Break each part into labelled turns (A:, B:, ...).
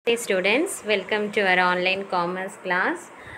A: Hey students, welcome to our online commerce class.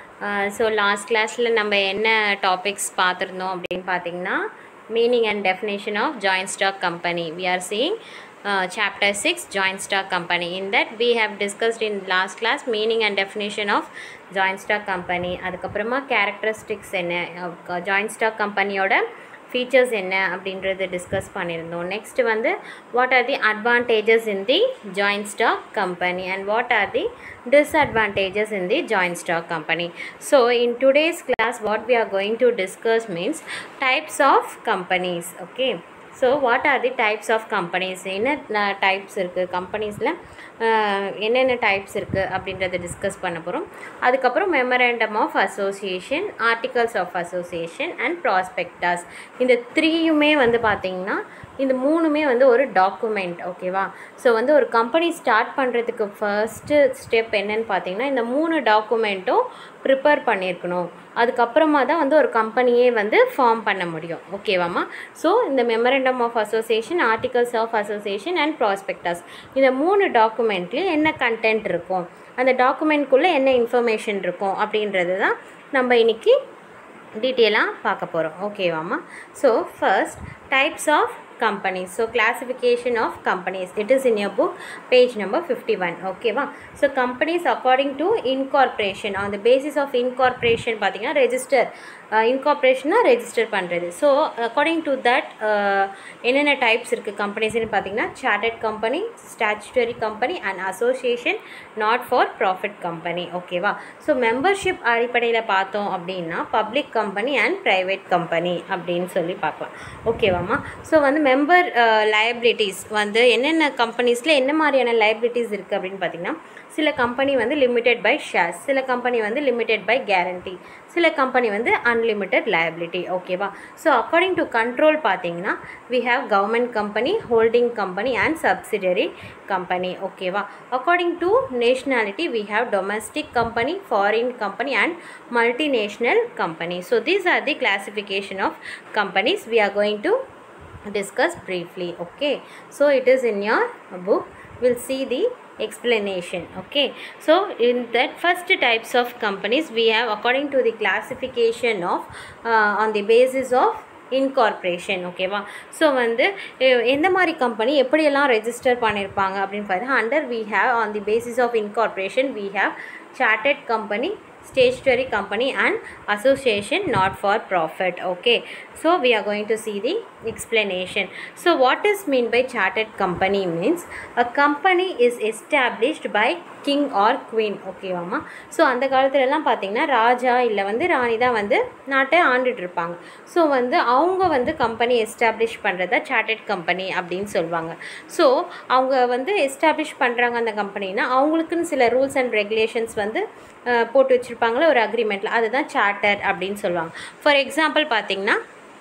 A: So last கிளாஸில் நம்ம என்ன topics பார்த்துருந்தோம் அப்படின்னு பார்த்தீங்கன்னா meaning and definition of joint stock company we are seeing chapter six joint stock company in that we have discussed in last class meaning and definition of joint stock company அதுக்கப்புறமா characteristics என்ன joint stock கம்பெனியோட features என்ன அப்படின்றது discuss பண்ணியிருந்தோம் next வந்து what are the advantages in the joint stock company and what are the disadvantages in the joint stock company so in today's class what we are going to discuss means types of companies okay so what are the types of companies என்ன types இருக்குது கம்பெனிஸில் என்னென்ன types இருக்குது அப்படின்றத discuss பண்ண போகிறோம் அதுக்கப்புறம் memorandum of association articles of association and prospectus இந்த த்ரீயுமே வந்து பார்த்திங்கன்னா இந்த மூணுமே வந்து ஒரு டாக்குமெண்ட் ஓகேவா ஸோ வந்து ஒரு கம்பெனி ஸ்டார்ட் பண்ணுறதுக்கு ஃபர்ஸ்ட்டு ஸ்டெப் என்னன்னு பார்த்தீங்கன்னா இந்த மூணு டாக்குமெண்ட்டும் ப்ரிப்பேர் பண்ணியிருக்கணும் அதுக்கப்புறமா தான் வந்து ஒரு கம்பெனியே வந்து ஃபார்ம் பண்ண முடியும் ஓகேவாம்மா ஸோ இந்த memorandum of association articles of association and prospectus இந்த மூணு டாக்குமெண்ட்லேயும் என்ன கண்டென்ட் இருக்கும் அந்த டாக்குமெண்ட்குள்ளே என்ன இன்ஃபர்மேஷன் இருக்கும் அப்படின்றது தான் நம்ம இன்றைக்கி டீட்டெயிலாக பார்க்க போகிறோம் ஓகேவாம்மா so first types of companies so classification of companies it is in your book page number 51 okay va so companies according to incorporation on the basis of incorporation பார்த்தீங்கன்னா register இன்கார்ப்ரேஷனாக ரெஜிஸ்டர் பண்ணுறது ஸோ அக்கார்டிங் டு தட் என்னென்ன types இருக்குது கம்பெனிஸ்னு பார்த்தீங்கன்னா chartered company statutory company and association not for profit company ஓகேவா so membership அடிப்படையில் பார்த்தோம் அப்படின்னா public company and private company அப்படின்னு சொல்லி பார்க்கலாம் ஓகேவாம்மா ஸோ வந்து மெம்பர் லயபிலிட்டிஸ் வந்து என்னென்ன கம்பெனிஸில் என்ன மாதிரியான லயபிலிட்டிஸ் இருக்குது அப்படின்னு பார்த்தீங்கன்னா சில கம்பெனி வந்து லிமிடெட் பை ஷேர்ஸ் சில கம்பெனி வந்து லிமிடெட் பை கேரண்டி சில கம்பெனி வந்து அன்லிமிட்டெட் லயபிலிட்டி ஓகேவா ஸோ அக்கார்டிங் டு கண்ட்ரோல் பார்த்தீங்கன்னா we have government company holding company and subsidiary company ஓகேவா according to nationality we have domestic company foreign company and multinational company so these are the classification of companies we are going to discuss briefly okay so it is in your book we'll see the explanation okay so in that first types of companies we have according to the classification of uh, on the basis of incorporation ஓகேவா so வந்து எந்த மாதிரி company எப்படியெல்லாம் register பண்ணியிருப்பாங்க அப்படின்னு பார்த்தீங்கன்னா under we have on the basis of incorporation we have chartered company statutory company and association not for profit okay so we are going to see the explanation so what is mean by chartered company means a company is established by king or queen ஓகேவாம்மா so அந்த காலத்துலலாம் பார்த்தீங்கன்னா ராஜா இல்லை வந்து ராணி தான் வந்து நாட்டை ஆண்டுட்டு இருப்பாங்க ஸோ வந்து அவங்க வந்து கம்பெனி எஸ்டாப்ளிஷ் பண்ணுறத சார்ட்டட் கம்பெனி அப்படின்னு சொல்லுவாங்க ஸோ அவங்க வந்து எஸ்டாப்ளிஷ் பண்ணுறாங்க அந்த கம்பெனினா அவங்களுக்குன்னு சில ரூல்ஸ் அண்ட் ரெகுலேஷன்ஸ் வந்து போட்டு வச்சுருப்பாங்களே ஒரு அக்ரிமெண்ட்டில் அதுதான் சார்ட்டர் அப்படின்னு சொல்லுவாங்க ஃபார் எக்ஸாம்பிள் பார்த்தீங்கன்னா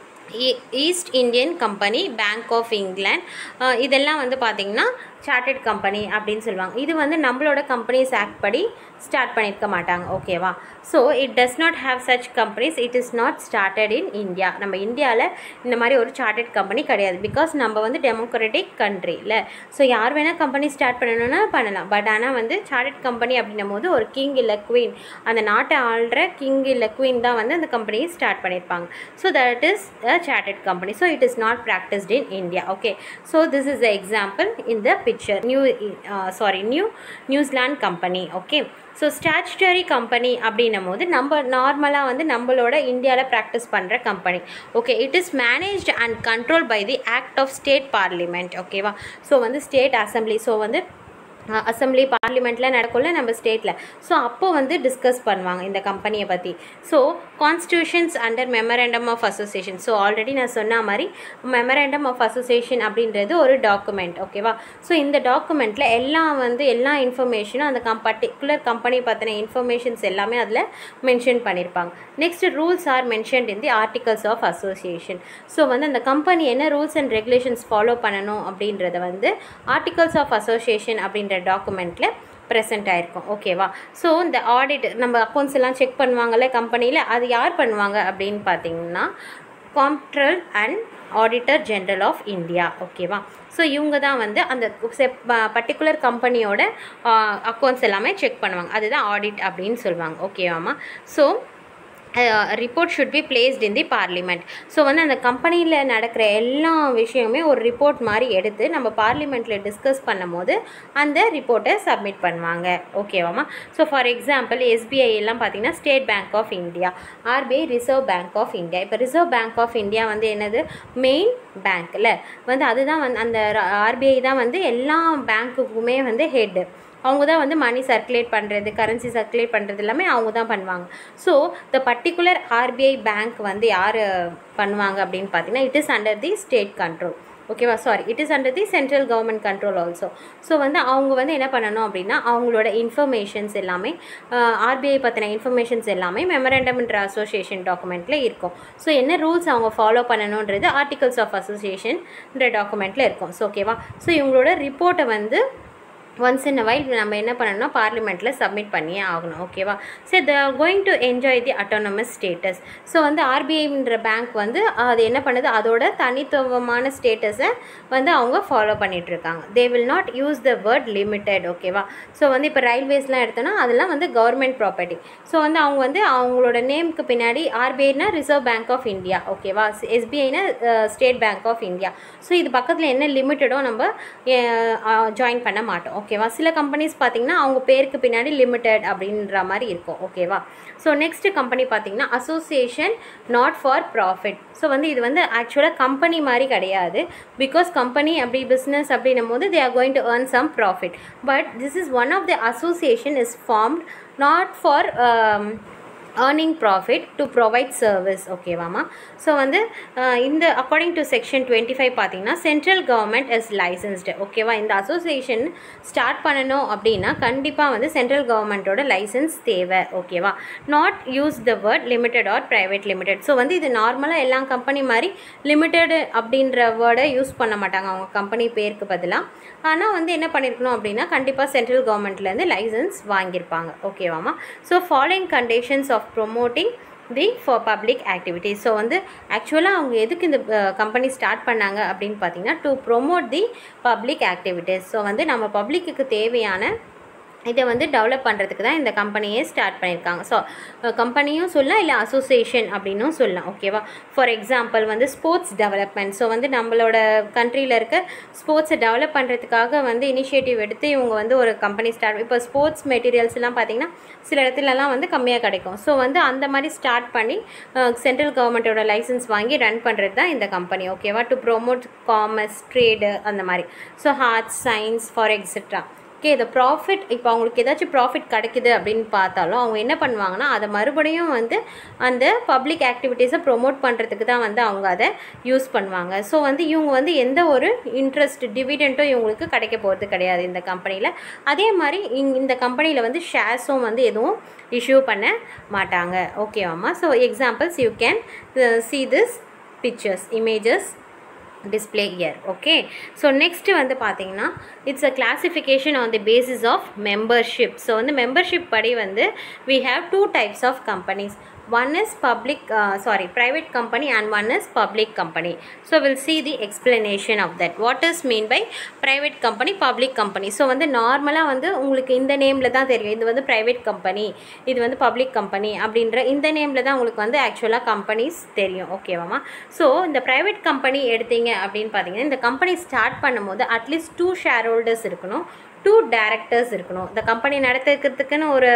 A: East Indian Company Bank of England இதெல்லாம் வந்து பார்த்திங்கன்னா சார்ட்டட் கம்பெனி அப்படின்னு சொல்லுவாங்க இது வந்து நம்மளோட கம்பெனிஸ் ஆக்ட் படி ஸ்டார்ட் பண்ணியிருக்க மாட்டாங்க ஓகேவா so it does not have such companies it is not started in India நம்ம இந்தியாவில் இந்த மாதிரி ஒரு சார்ட்டட் கம்பெனி கிடையாது பிகாஸ் நம்ம வந்து டெமோக்ராட்டிக் கண்ட்ரி இல்லை ஸோ யார் வேணால் கம்பெனி ஸ்டார்ட் பண்ணணும்னா பண்ணலாம் பட் ஆனால் வந்து சார்ட்டட் கம்பெனி அப்படின்னும் போது ஒரு கிங் இல்லை குவீன் அந்த நாட்டை ஆள்ற கிங் இல்லை குவீன் தான் வந்து அந்த கம்பெனியை ஸ்டார்ட் பண்ணியிருப்பாங்க so that is a chartered company so it is not practised in India okay so this is the example in the picture new sorry new New Zealand company okay so statutory company அப்படின்னும் போது நம்ம நார்மலாக வந்து நம்மளோட இந்தியாவில் practice பண்ணுற company okay it is managed and control by the act of state parliament ஓகேவா so வந்து ஸ்டேட் அசம்பிளி ஸோ வந்து அசம்பிளி பார்லிமெண்ட்டில் நடக்கும்ல நம்ம ஸ்டேட்டில் ஸோ அப்போது வந்து டிஸ்கஸ் பண்ணுவாங்க இந்த கம்பெனியை பற்றி so constitutions under memorandum of association so already நான் சொன்ன மாதிரி மெமரண்டம் ஆஃப் அசோசியேஷன் அப்படின்றது ஒரு டாக்குமெண்ட் ஓகேவா ஸோ இந்த டாக்குமெண்ட்டில் எல்லாம் வந்து எல்லா இன்ஃபர்மேஷனும் அந்த கம் பர்டிகுலர் கம்பெனி பற்றின இன்ஃபர்மேஷன்ஸ் எல்லாமே அதில் மென்ஷன் பண்ணியிருப்பாங்க next rules are mentioned in the articles of association so வந்து அந்த கம்பெனி என்ன ரூல்ஸ் அண்ட் ரெகுலேஷன்ஸ் ஃபாலோ பண்ணணும் அப்படின்றத வந்து ஆர்டிகல்ஸ் ஆஃப் அசோசியேஷன் அப்படின்ற டாக்குமெண்ட்டில் ப்ரெசென்ட் ஆயிருக்கும் ஓகேவா ஸோ இந்த ஆடிட் நம்ம அக்கௌண்ட்ஸ் எல்லாம் செக் பண்ணுவாங்கல்ல கம்பெனியில் அது யார் பண்ணுவாங்க அப்படின்னு பார்த்தீங்கன்னா comptroller and auditor general of India ஓகேவா ஸோ இவங்க தான் வந்து அந்த செப் பர்டிகுலர் கம்பெனியோட அக்கௌண்ட்ஸ் எல்லாமே செக் பண்ணுவாங்க அதுதான் ஆடிட் அப்படின்னு சொல்லுவாங்க ஓகேவாம்மா so report should be placed in the parliament so வந்து அந்த கம்பெனியில் நடக்கிற எல்லா விஷயமுமே ஒரு ரிப்போர்ட் மாதிரி எடுத்து நம்ம பார்லிமெண்ட்டில் டிஸ்கஸ் பண்ணும்போது அந்த ரிப்போர்ட்டை சப்மிட் பண்ணுவாங்க ஓகேவாம்மா ஸோ ஃபார் எக்ஸாம்பிள் எஸ்பிஐ எல்லாம் பார்த்தீங்கன்னா State Bank of India RBI Reserve Bank of India இப்போ ரிசர்வ் பேங்க் ஆஃப் இந்தியா வந்து என்னது மெயின் பேங்க்கில் வந்து அதுதான் வந்து அந்த ஆர்பிஐ தான் வந்து எல்லா பேங்க்குக்குமே வந்து ஹெட்டு அவங்க தான் வந்து மணி சர்க்குலேட் பண்ணுறது கரன்சி சர்க்குலேட் பண்ணுறது எல்லாமே அவங்க தான் பண்ணுவாங்க so the particular RBI bank வந்து யார் பண்ணுவாங்க அப்படின்னு பார்த்தீங்கன்னா it is under the state control ஓகேவா sorry it is under the central government control also so வந்து அவங்க வந்து என்ன பண்ணணும் அப்படின்னா அவங்களோட இன்ஃபர்மேஷன்ஸ் எல்லாமே ஆர்பிஐ பற்றின இன்ஃபர்மேஷன்ஸ் எல்லாமே மெமரண்டம்ன்ற அசோசியேஷன் டாக்குமெண்ட்டில் இருக்கும் ஸோ என்ன ரூல்ஸ் அவங்க ஃபாலோ பண்ணணுன்றது ஆர்டிகல்ஸ் ஆஃப் அசோசியேஷன்ன்ற டாக்குமெண்ட்டில் இருக்கும் ஸோ ஓகேவா ஸோ இவங்களோட ரிப்போர்ட்டை வந்து ஒன்ஸ் இன் அ வைல் நம்ம என்ன பண்ணணும்னா பார்லிமெண்ட்டில் சப்மிட் பண்ணியே ஆகணும் ஓகேவா so the going to enjoy the autonomous status so வந்து ஆர்பிஐன்ற பேங்க் வந்து அது என்ன பண்ணுது அதோட தனித்துவமான ஸ்டேட்டஸை வந்து அவங்க ஃபாலோ பண்ணிகிட்ருக்காங்க they will not use the word limited ஓகேவா ஸோ வந்து இப்போ ரயில்வேஸ்லாம் எடுத்தோன்னா அதெல்லாம் வந்து கவர்மெண்ட் ப்ராப்பர்ட்டி ஸோ வந்து அவங்க வந்து அவங்களோட நேமுக்கு பின்னாடி ஆர்பிஐனா ரிசர்வ் பேங்க் ஆஃப் இந்தியா ஓகேவா எஸ்பிஐனா State Bank of India so இது பக்கத்தில் என்ன லிமிட்டடோ நம்ம ஜாயின் பண்ண மாட்டோம் ஓகேவா சில கம்பெனிஸ் பார்த்திங்கன்னா அவங்க பேருக்கு பின்னாடி லிமிடெட் அப்படின்ற மாதிரி இருக்கும் ஓகேவா ஸோ நெக்ஸ்ட் கம்பெனி பார்த்திங்கன்னா association not for profit so வந்து இது வந்து ஆக்சுவலாக கம்பெனி மாதிரி கிடையாது பிகாஸ் கம்பெனி அப்படி பிஸ்னஸ் அப்படின்னும் போது they are going to earn some profit but this is one of the association is formed not for earning profit to provide service ஓகேவாம்மா ஸோ வந்து இந்த according to section twenty five பார்த்தீங்கன்னா central government is licensed ஓகேவா இந்த association start பண்ணணும் அப்படின்னா கண்டிப்பாக வந்து சென்ட்ரல் கவர்மெண்ட்டோட லைசன்ஸ் தேவை ஓகேவா not use the word limited or private limited so வந்து இது நார்மலாக எல்லா கம்பெனி மாதிரி லிமிடெட் அப்படின்ற வேர்டை யூஸ் பண்ண மாட்டாங்க அவங்க கம்பெனி பேருக்கு பதிலாக ஆனால் வந்து என்ன பண்ணியிருக்கணும் அப்படின்னா கண்டிப்பாக சென்ட்ரல் கவர்மெண்ட்லேருந்து லைசன்ஸ் வாங்கியிருப்பாங்க ஓகேவாம்மா so following conditions of promoting the for public activities so வந்து ஆக்சுவலாக அவங்க எதுக்கு இந்த கம்பெனி ஸ்டார்ட் பண்ணாங்க அப்படின்னு பார்த்தீங்கன்னா to promote the public activities so வந்து நம்ம பப்ளிக்கு தேவையான இதை வந்து டெவலப் பண்ணுறதுக்கு தான் இந்த கம்பெனியே ஸ்டார்ட் பண்ணியிருக்காங்க ஸோ கம்பெனியும் சொல்லலாம் இல்லை அசோசியேஷன் அப்படின்னும் சொல்லலாம் ஓகேவா ஃபார் எக்ஸாம்பிள் வந்து ஸ்போர்ட்ஸ் டெவலப்மெண்ட் ஸோ வந்து நம்மளோட கண்ட்ரியில் இருக்க ஸ்போர்ட்ஸை டெவலப் பண்ணுறதுக்காக வந்து இனிஷியேட்டிவ் எடுத்து இவங்க வந்து ஒரு கம்பெனி ஸ்டார்ட் இப்போ ஸ்போர்ட்ஸ் மெட்டீரியல்ஸ்லாம் பார்த்திங்கன்னா சில இடத்துலலாம் வந்து கம்மியாக கிடைக்கும் ஸோ வந்து அந்த மாதிரி ஸ்டார்ட் பண்ணி சென்ட்ரல் கவர்மெண்ட்டோட லைசன்ஸ் வாங்கி ரன் பண்ணுறது தான் இந்த கம்பெனி ஓகேவா டு ப்ரொமோட் காமர்ஸ் ட்ரேடு அந்த மாதிரி so arts science for etcetera okay இந்த ப்ராஃபிட் இப்போ அவங்களுக்கு ஏதாச்சும் ப்ராஃபிட் கிடைக்குது அப்படின்னு பார்த்தாலும் அவங்க என்ன பண்ணுவாங்கன்னா அதை மறுபடியும் வந்து அந்த பப்ளிக் ஆக்டிவிட்டீஸை ப்ரொமோட் பண்ணுறதுக்கு தான் வந்து அவங்க அதை யூஸ் பண்ணுவாங்க ஸோ வந்து இவங்க வந்து எந்த ஒரு இன்ட்ரெஸ்ட் டிவிடெண்ட்டும் இவங்களுக்கு கிடைக்க போகிறது கிடையாது இந்த கம்பெனியில் அதே மாதிரி இங் இந்த கம்பெனியில் வந்து ஷேர்ஸும் வந்து எதுவும் இஷ்யூ பண்ண மாட்டாங்க ஓகேவாம்மா so examples you can see this pictures images display year okay so next வந்து பார்த்தீங்கன்னா it's a classification on the basis of membership so வந்து மெம்பர்ஷிப் படி வந்து we have two types of companies one is public uh, sorry private company and one is public company so we'll see the explanation of that what is mean by private company public company so வந்து நார்மலாக வந்து உங்களுக்கு இந்த நேமில் தான் தெரியும் இது வந்து private company இது வந்து public company அப்படின்ற இந்த நேமில் தான் உங்களுக்கு வந்து ஆக்சுவலாக கம்பெனிஸ் தெரியும் ஓகேவாமா ஸோ இந்த ப்ரைவேட் கம்பெனி எடுத்தீங்க அப்படின்னு பார்த்தீங்கன்னா இந்த கம்பெனி ஸ்டார்ட் பண்ணும்போது அட்லீஸ்ட் டூ ஷேர் ஹோல்டர்ஸ் இருக்கணும் டூ டேரக்டர்ஸ் இருக்கணும் இந்த கம்பெனி நடத்துக்கிறதுக்குன்னு ஒரு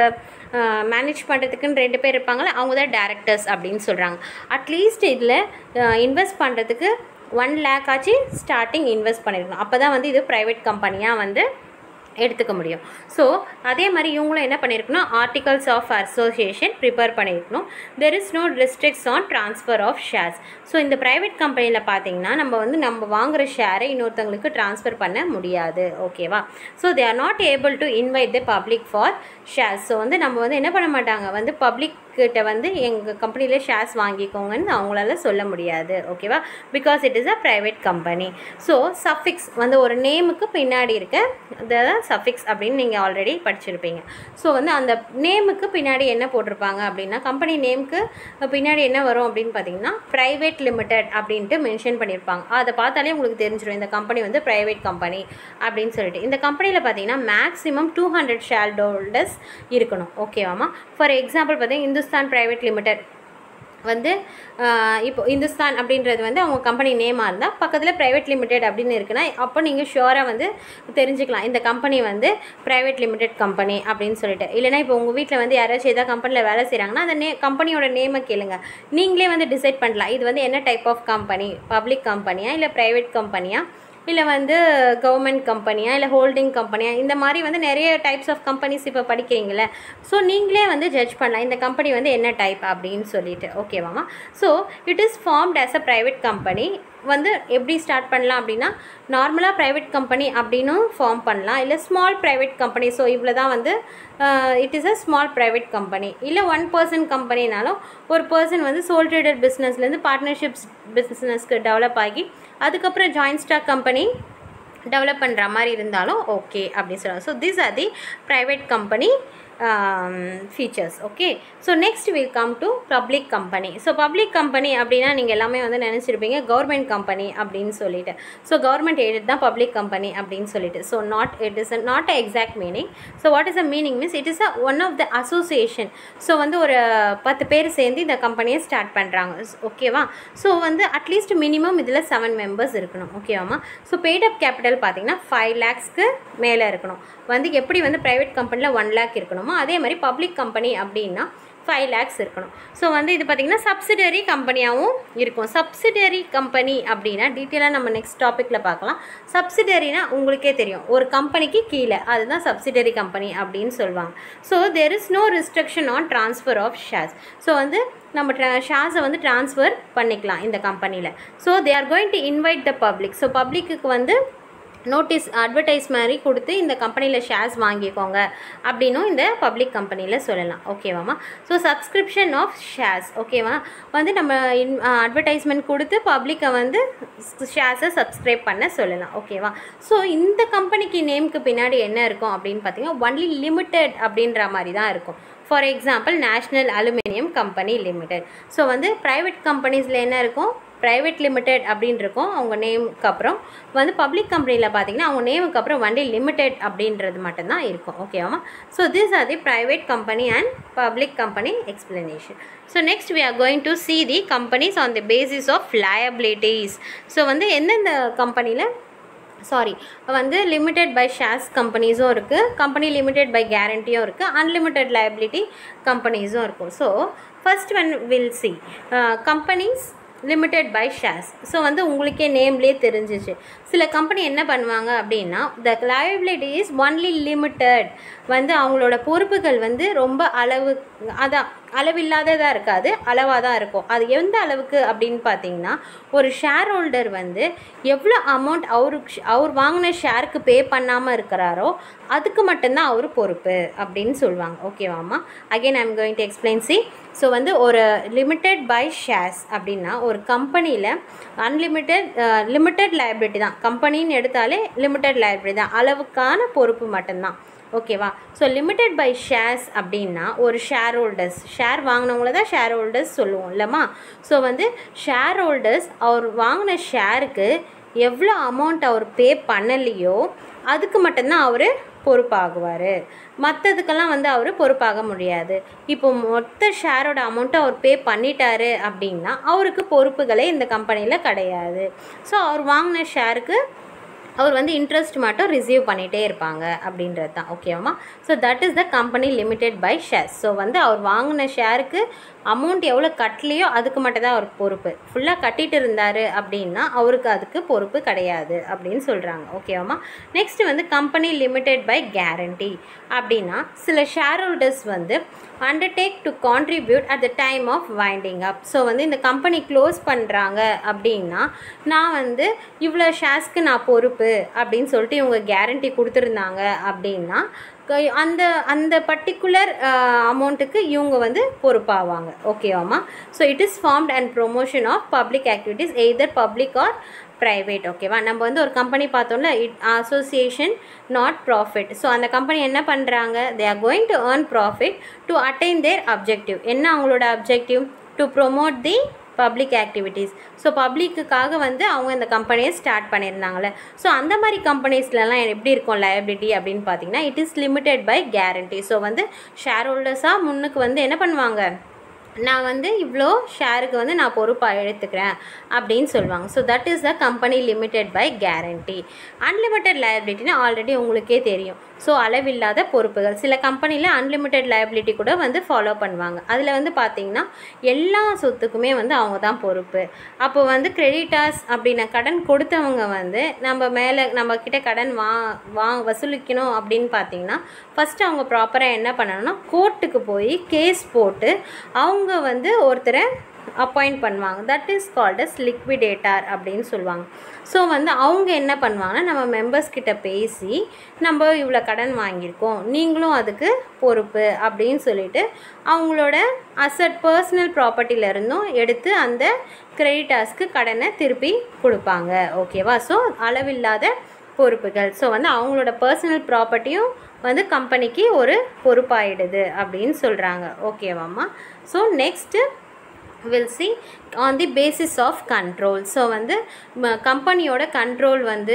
A: மேனேஜ் பண்ணுறதுக்குன்னு ரெண்டு பேர் இருப்பாங்களே அவங்க தான் டேரக்டர்ஸ் அப்படின்னு சொல்கிறாங்க அட்லீஸ்ட் இதில் இன்வெஸ்ட் பண்ணுறதுக்கு ஒன் லேக் ஆச்சு ஸ்டார்டிங் இன்வெஸ்ட் பண்ணியிருக்கணும் அப்போ தான் வந்து இது ப்ரைவேட் கம்பெனியாக வந்து எடுத்துக்க முடியும் ஸோ அதே மாதிரி இவங்களும் என்ன பண்ணியிருக்கணும் ஆர்டிகல்ஸ் ஆஃப் அசோசியேஷன் ப்ரிப்பேர் பண்ணியிருக்கணும் there is no restricts on transfer of shares so இந்த ப்ரைவேட் கம்பெனியில் பார்த்தீங்கன்னா நம்ம வந்து நம்ம வாங்குகிற ஷேரை இன்னொருத்தவங்களுக்கு ட்ரான்ஸ்ஃபர் பண்ண முடியாது ஓகேவா so they are not able to invite the public for shares so வந்து நம்ம வந்து என்ன பண்ண மாட்டாங்க வந்து பப்ளிக் கிட்ட வந்து எங்கள் கம்பெனியில் ஷேர்ஸ் வாங்கிக்கோங்கன்னு அவங்களால சொல்ல முடியாது ஓகேவா because it is a private company so suffix வந்து ஒரு நேமுக்கு பின்னாடி இருக்க த சஃபிக்ஸ் அப்படின்னு நீங்கள் ஆல்ரெடி படிச்சிருப்பீங்க ஸோ வந்து அந்த நேமுக்கு பின்னாடி என்ன போட்டிருப்பாங்க அப்படின்னா கம்பெனி நேமுக்கு பின்னாடி என்ன வரும் அப்படின்னு பார்த்தீங்கன்னா ப்ரைவேட் லிமிடெட் அப்படின்ட்டு மென்ஷன் பண்ணியிருப்பாங்க அதை பார்த்தாலே உங்களுக்கு தெரிஞ்சிடும் இந்த கம்பெனி வந்து ப்ரைவேட் கம்பெனி அப்படின்னு சொல்லிட்டு இந்த கம்பெனியில் பார்த்தீங்கன்னா maximum two hundred shareholders இருக்கணும் ஓகேவாமா ஃபார் எக்ஸாம்பிள் பார்த்தீங்கன்னா இந்துஸ்தான் ப்ரைவேட் லிமிடெட் வந்து ஆஹ் இப்போ இந்துஸ்தான் அப்படின்றது வந்து அவங்க கம்பெனி நேமாக இருந்தால் பக்கத்தில் ப்ரைவேட் லிமிடெட் அப்படின்னு இருக்குன்னா அப்போ நீங்கள் ஷுவராக வந்து தெரிஞ்சுக்கலாம் இந்த கம்பெனி வந்து ப்ரைவேட் லிமிடெட் கம்பெனி அப்படின்னு சொல்லிட்டு இல்லைனா இப்போ உங்கள் வீட்டில் வந்து யாராச்சும் ஏதாவது கம்பெனியில் வேலை செய்கிறாங்கன்னா அந்த நே கம்பெனியோட நேமை கேளுங்க நீங்களே வந்து டிசைட் பண்ணலாம் இது வந்து என்ன டைப் ஆஃப் கம்பெனி பப்ளிக் கம்பெனியா இல்லை ப்ரைவேட் கம்பெனியா இல்லை வந்து கவர்மெண்ட் கம்பெனியா இல்லை ஹோல்டிங் கம்பெனியா இந்த மாதிரி வந்து நிறைய டைப்ஸ் ஆஃப் கம்பெனிஸ் இப்போ படிக்கிறீங்களே ஸோ நீங்களே வந்து ஜட்ஜ் பண்ணலாம் இந்த கம்பெனி வந்து என்ன டைப் அப்படின்னு சொல்லிட்டு ஓகேவாமா so it is formed as a private company வந்து எப்படி ஸ்டார்ட் பண்ணலாம் அப்படின்னா நார்மலாக ப்ரைவேட் கம்பெனி அப்படின்னும் ஃபார்ம் பண்ணலாம் இல்லை ஸ்மால் ப்ரைவேட் கம்பெனி ஸோ இவ்வளோ தான் வந்து it is a small private company இல்லை ஒன் பர்சன் கம்பெனினாலும் ஒரு பர்சன் வந்து சோல் ட்ரேடர் பிஸ்னஸ்லேருந்து பார்ட்னர்ஷிப்ஸ் பிஸ்னஸ்க்கு டெவலப் ஆகி அதுக்கப்புறம் ஜாயின்ட் ஸ்டாக் கம்பெனி டெவலப் பண்ணுற மாதிரி இருந்தாலும் ஓகே அப்படின்னு சொல்லுவாங்க so this are the private company features okay so next will come to public company so public company அப்படின்னா நீங்கள் எல்லாமே வந்து நினச்சிருப்பீங்க கவர்மெண்ட் கம்பெனி அப்படின்னு சொல்லிட்டு ஸோ கவர்மெண்ட் எய்டட் தான் பப்ளிக் கம்பெனி அப்படின்னு சொல்லிட்டு so not it is not a exact meaning so what is a meaning means it is a one of the association so வந்து ஒரு பத்து பேர் சேர்ந்து இந்த கம்பெனியை ஸ்டார்ட் பண்ணுறாங்க ஓகேவா ஸோ வந்து அட்லீஸ்ட் மினிமம் இதில் செவன் மெம்பர்ஸ் இருக்கணும் ஓகேவாமா ஸோ பெய்டப் கேபிட்டல் பார்த்தீங்கன்னா ஃபைவ் லேக்ஸ்க்கு மேலே இருக்கணும் வந்து எப்படி வந்து ப்ரைவேட் கம்பெனியில் ஒன் லேக் இருக்கணுமோ அதே மாதிரி பப்ளிக் கம்பெனி அப்படின்னா ஃபைவ் லேக்ஸ் இருக்கணும் ஸோ வந்து இது பார்த்திங்கன்னா சப்சிடரி கம்பெனியாகவும் இருக்கும் சப்சிடரி கம்பெனி அப்படின்னா டீட்டெயிலாக நம்ம நெக்ஸ்ட் டாப்பிக்கில் பார்க்கலாம் சப்சிடரினா உங்களுக்கே தெரியும் ஒரு கம்பெனிக்கு கீழே அதுதான் சப்சிடரி கம்பெனி அப்படின்னு சொல்லுவாங்க so there is no restriction on transfer of shares so வந்து நம்ம ட்ரா ஷேர்ஸை வந்து ட்ரான்ஸ்ஃபர் பண்ணிக்கலாம் இந்த கம்பெனியில் so they are going to invite the public so பப்ளிக்கு வந்து நோட்டீஸ் அட்வர்டைஸ் மாதிரி கொடுத்து இந்த கம்பெனியில் ஷேர்ஸ் வாங்கிக்கோங்க அப்படின்னும் இந்த பப்ளிக் கம்பெனியில் சொல்லலாம் ஓகேவாம்மா ஸோ சப்ஸ்கிரிப்ஷன் ஆஃப் ஷேர்ஸ் ஓகேவா வந்து நம்ம இன் அட்வர்டைஸ்மெண்ட் கொடுத்து பப்ளிக்கை வந்து ஷேர்ஸை சப்ஸ்கிரைப் பண்ண சொல்லலாம் ஓகேவா ஸோ இந்த கம்பெனிக்கு நேமுக்கு பின்னாடி என்ன இருக்கும் அப்படின்னு பார்த்தீங்கன்னா ஒன்லி லிமிட்டெட் அப்படின்ற மாதிரி தான் இருக்கும் for example national aluminium company limited so வந்து ப்ரைவேட் கம்பெனிஸில் என்ன இருக்கும் ப்ரைவேட் லிமிடெட் அப்படின்னு இருக்கும் அவங்க நேமுக்கு அப்புறம் வந்து பப்ளிக் கம்பெனியில் பார்த்தீங்கன்னா அவங்க நேமுக்கு அப்புறம் வண்டி லிமிடெட் அப்படின்றது மட்டும்தான் இருக்கும் ஓகேவா so this are the private company and public company explanation so next we are going to see the companies on the basis of liabilities so வந்து எந்தெந்த கம்பெனியில் சாரி வந்து லிமிடெட் பை ஷேர்ஸ் கம்பெனிஸும் இருக்குது கம்பெனி லிமிடெட் பை கேரண்டியும் இருக்குது unlimited liability கம்பெனிஸும் இருக்கும் so first one will see companies limited by shares so வந்து உங்களுக்கே நேம்லேயே தெரிஞ்சிச்சு சில கம்பெனி என்ன பண்ணுவாங்க அப்படின்னா the liability is only limited வந்து அவங்களோட பொறுப்புகள் வந்து ரொம்ப அளவு அதான் அளவில்லாததாக இருக்காது அளவாக தான் இருக்கும் அது எந்த அளவுக்கு அப்படின்னு பார்த்தீங்கன்னா ஒரு ஷேர் ஹோல்டர் வந்து எவ்வளோ அமௌண்ட் அவருக்கு அவர் வாங்கின ஷேருக்கு பே பண்ணாமல் இருக்கிறாரோ அதுக்கு மட்டும்தான் அவர் பொறுப்பு அப்படின்னு சொல்லுவாங்க ஓகேவாம்மா again I'm going to explain see so வந்து ஒரு லிமிட்டெட் பை ஷேர்ஸ் அப்படின்னா ஒரு கம்பெனியில் அன்லிமிட்டெட் லிமிட்டெட் லைபிலிட்டி தான் கம்பெனின்னு எடுத்தாலே லிமிட்டெட் லைபிலிட்டி தான் அளவுக்கான பொறுப்பு மட்டும்தான் ஓகேவா ஸோ லிமிட்டெட் பை ஷேர்ஸ் அப்படின்னா ஒரு ஷேர் ஹோல்டர்ஸ் ஷேர் வாங்கினவங்கள தான் ஷேர் ஹோல்டர்ஸ் சொல்லுவோம் இல்லைம்மா ஸோ வந்து ஷேர் ஹோல்டர்ஸ் அவர் வாங்கின ஷேருக்கு எவ்வளோ அமௌண்ட் அவர் பே பண்ணலையோ அதுக்கு மட்டும்தான் அவர் பொறுப்பாகுவார் மற்றதுக்கெல்லாம் வந்து அவர் பொறுப்பாக முடியாது இப்போ மொத்த ஷேரோட அமௌண்ட்டை அவர் பே பண்ணிட்டாரு அப்படின்னா அவருக்கு பொறுப்புகளே இந்த கம்பெனியில் கிடையாது ஸோ அவர் வாங்கின ஷேருக்கு அவர் வந்து இன்ட்ரெஸ்ட் மட்டும் ரிசீவ் பண்ணிகிட்டே இருப்பாங்க அப்படின்றது தான் ஓகேவா so that is the company limited by shares so வந்து அவர் வாங்கின ஷேருக்கு அமௌண்ட் எவ்வளோ கட்டலையோ அதுக்கு மட்டும் தான் அவர் பொறுப்பு ஃபுல்லாக கட்டிட்டு இருந்தார் அப்படின்னா அவருக்கு அதுக்கு பொறுப்பு கிடையாது அப்படின்னு சொல்கிறாங்க ஓகேவாம்மா நெக்ஸ்ட் வந்து கம்பெனி லிமிடெட் பை கேரண்டி அப்படின்னா சில ஷேர் ஹோல்டர்ஸ் வந்து undertake to contribute at the time of winding up so வந்து இந்த கம்பெனி க்ளோஸ் பண்ணுறாங்க அப்படின்னா நான் வந்து இவ்வளோ ஷேர்ஸ்க்கு நான் பொறுப்பு அப்படின்னு சொல்லிட்டு இவங்க கேரண்டி கொடுத்துருந்தாங்க அப்படின்னா அந்த அந்த பர்டிகுலர் அமௌண்ட்டுக்கு இவங்க வந்து பொறுப்பாவாங்க ஓகேவாம்மா so it is formed and promotion of public activities either public or private ஓகேவா நம்ம வந்து ஒரு கம்பெனி பார்த்தோம்ல it association not profit so அந்த கம்பெனி என்ன பண்ணுறாங்க they are going to earn profit to attain their objective என்ன அவங்களோட objective to promote the public activities so பப்ளிக்குக்காக வந்து அவங்க இந்த கம்பெனியை ஸ்டார்ட் பண்ணியிருந்தாங்களே ஸோ அந்த மாதிரி கம்பெனிஸ்லலாம் எப்படி இருக்கும் லயபிலிட்டி அப்படின்னு பார்த்தீங்கன்னா it is limited by guarantee so வந்து ஷேர் ஹோல்டர்ஸாக முன்னுக்கு வந்து என்ன பண்ணுவாங்க நான் வந்து இவ்வளோ ஷேருக்கு வந்து நான் பொறுப்பாக எடுத்துக்கிறேன் அப்படின்னு சொல்லுவாங்க so that is the company limited by guarantee unlimited லயபிலிட்டினா ஆல்ரெடி உங்களுக்கே தெரியும் ஸோ அளவில்லாத பொறுப்புகள் சில கம்பெனியில் அன்லிமிட்டெட் லயபிலிட்டி கூட வந்து ஃபாலோ பண்ணுவாங்க அதில் வந்து பார்த்திங்கன்னா எல்லா சொத்துக்குமே வந்து அவங்க தான் பொறுப்பு அப்போ வந்து கிரெடிட்டார்ஸ் அப்படின்ன கடன் கொடுத்தவங்க வந்து நம்ம மேலே நம்ம கிட்ட கடன் வா வா வசூலிக்கணும் அப்படின்னு பார்த்தீங்கன்னா ஃபஸ்ட்டு அவங்க ப்ராப்பராக என்ன பண்ணணும்னா கோர்ட்டுக்கு போய் கேஸ் போட்டு அவங்க வந்து ஒருத்தரை அப்பாயிண்ட் பண்ணுவாங்க that is called as liquidator அப்படின்னு சொல்லுவாங்க ஸோ வந்து அவங்க என்ன பண்ணுவாங்கன்னா நம்ம மெம்பர்ஸ் கிட்ட பேசி நம்ம இவ்வளோ கடன் வாங்கியிருக்கோம் நீங்களும் அதுக்கு பொறுப்பு அப்படின்னு சொல்லிட்டு அவங்களோட அசட் பர்சனல் ப்ராப்பர்ட்டியிலேருந்தும் எடுத்து அந்த கிரெடிட்டார்ஸ்க்கு கடனை திருப்பி கொடுப்பாங்க ஓகேவா ஸோ அளவில்லாத பொறுப்புகள் ஸோ வந்து அவங்களோட பர்சனல் ப்ராப்பர்ட்டியும் வந்து கம்பெனிக்கு ஒரு பொறுப்பாயிடுது அப்படின்னு சொல்கிறாங்க ஓகேவாம்மா so next will see on the basis of control so வந்து கம்பெனியோட கண்ட்ரோல் வந்து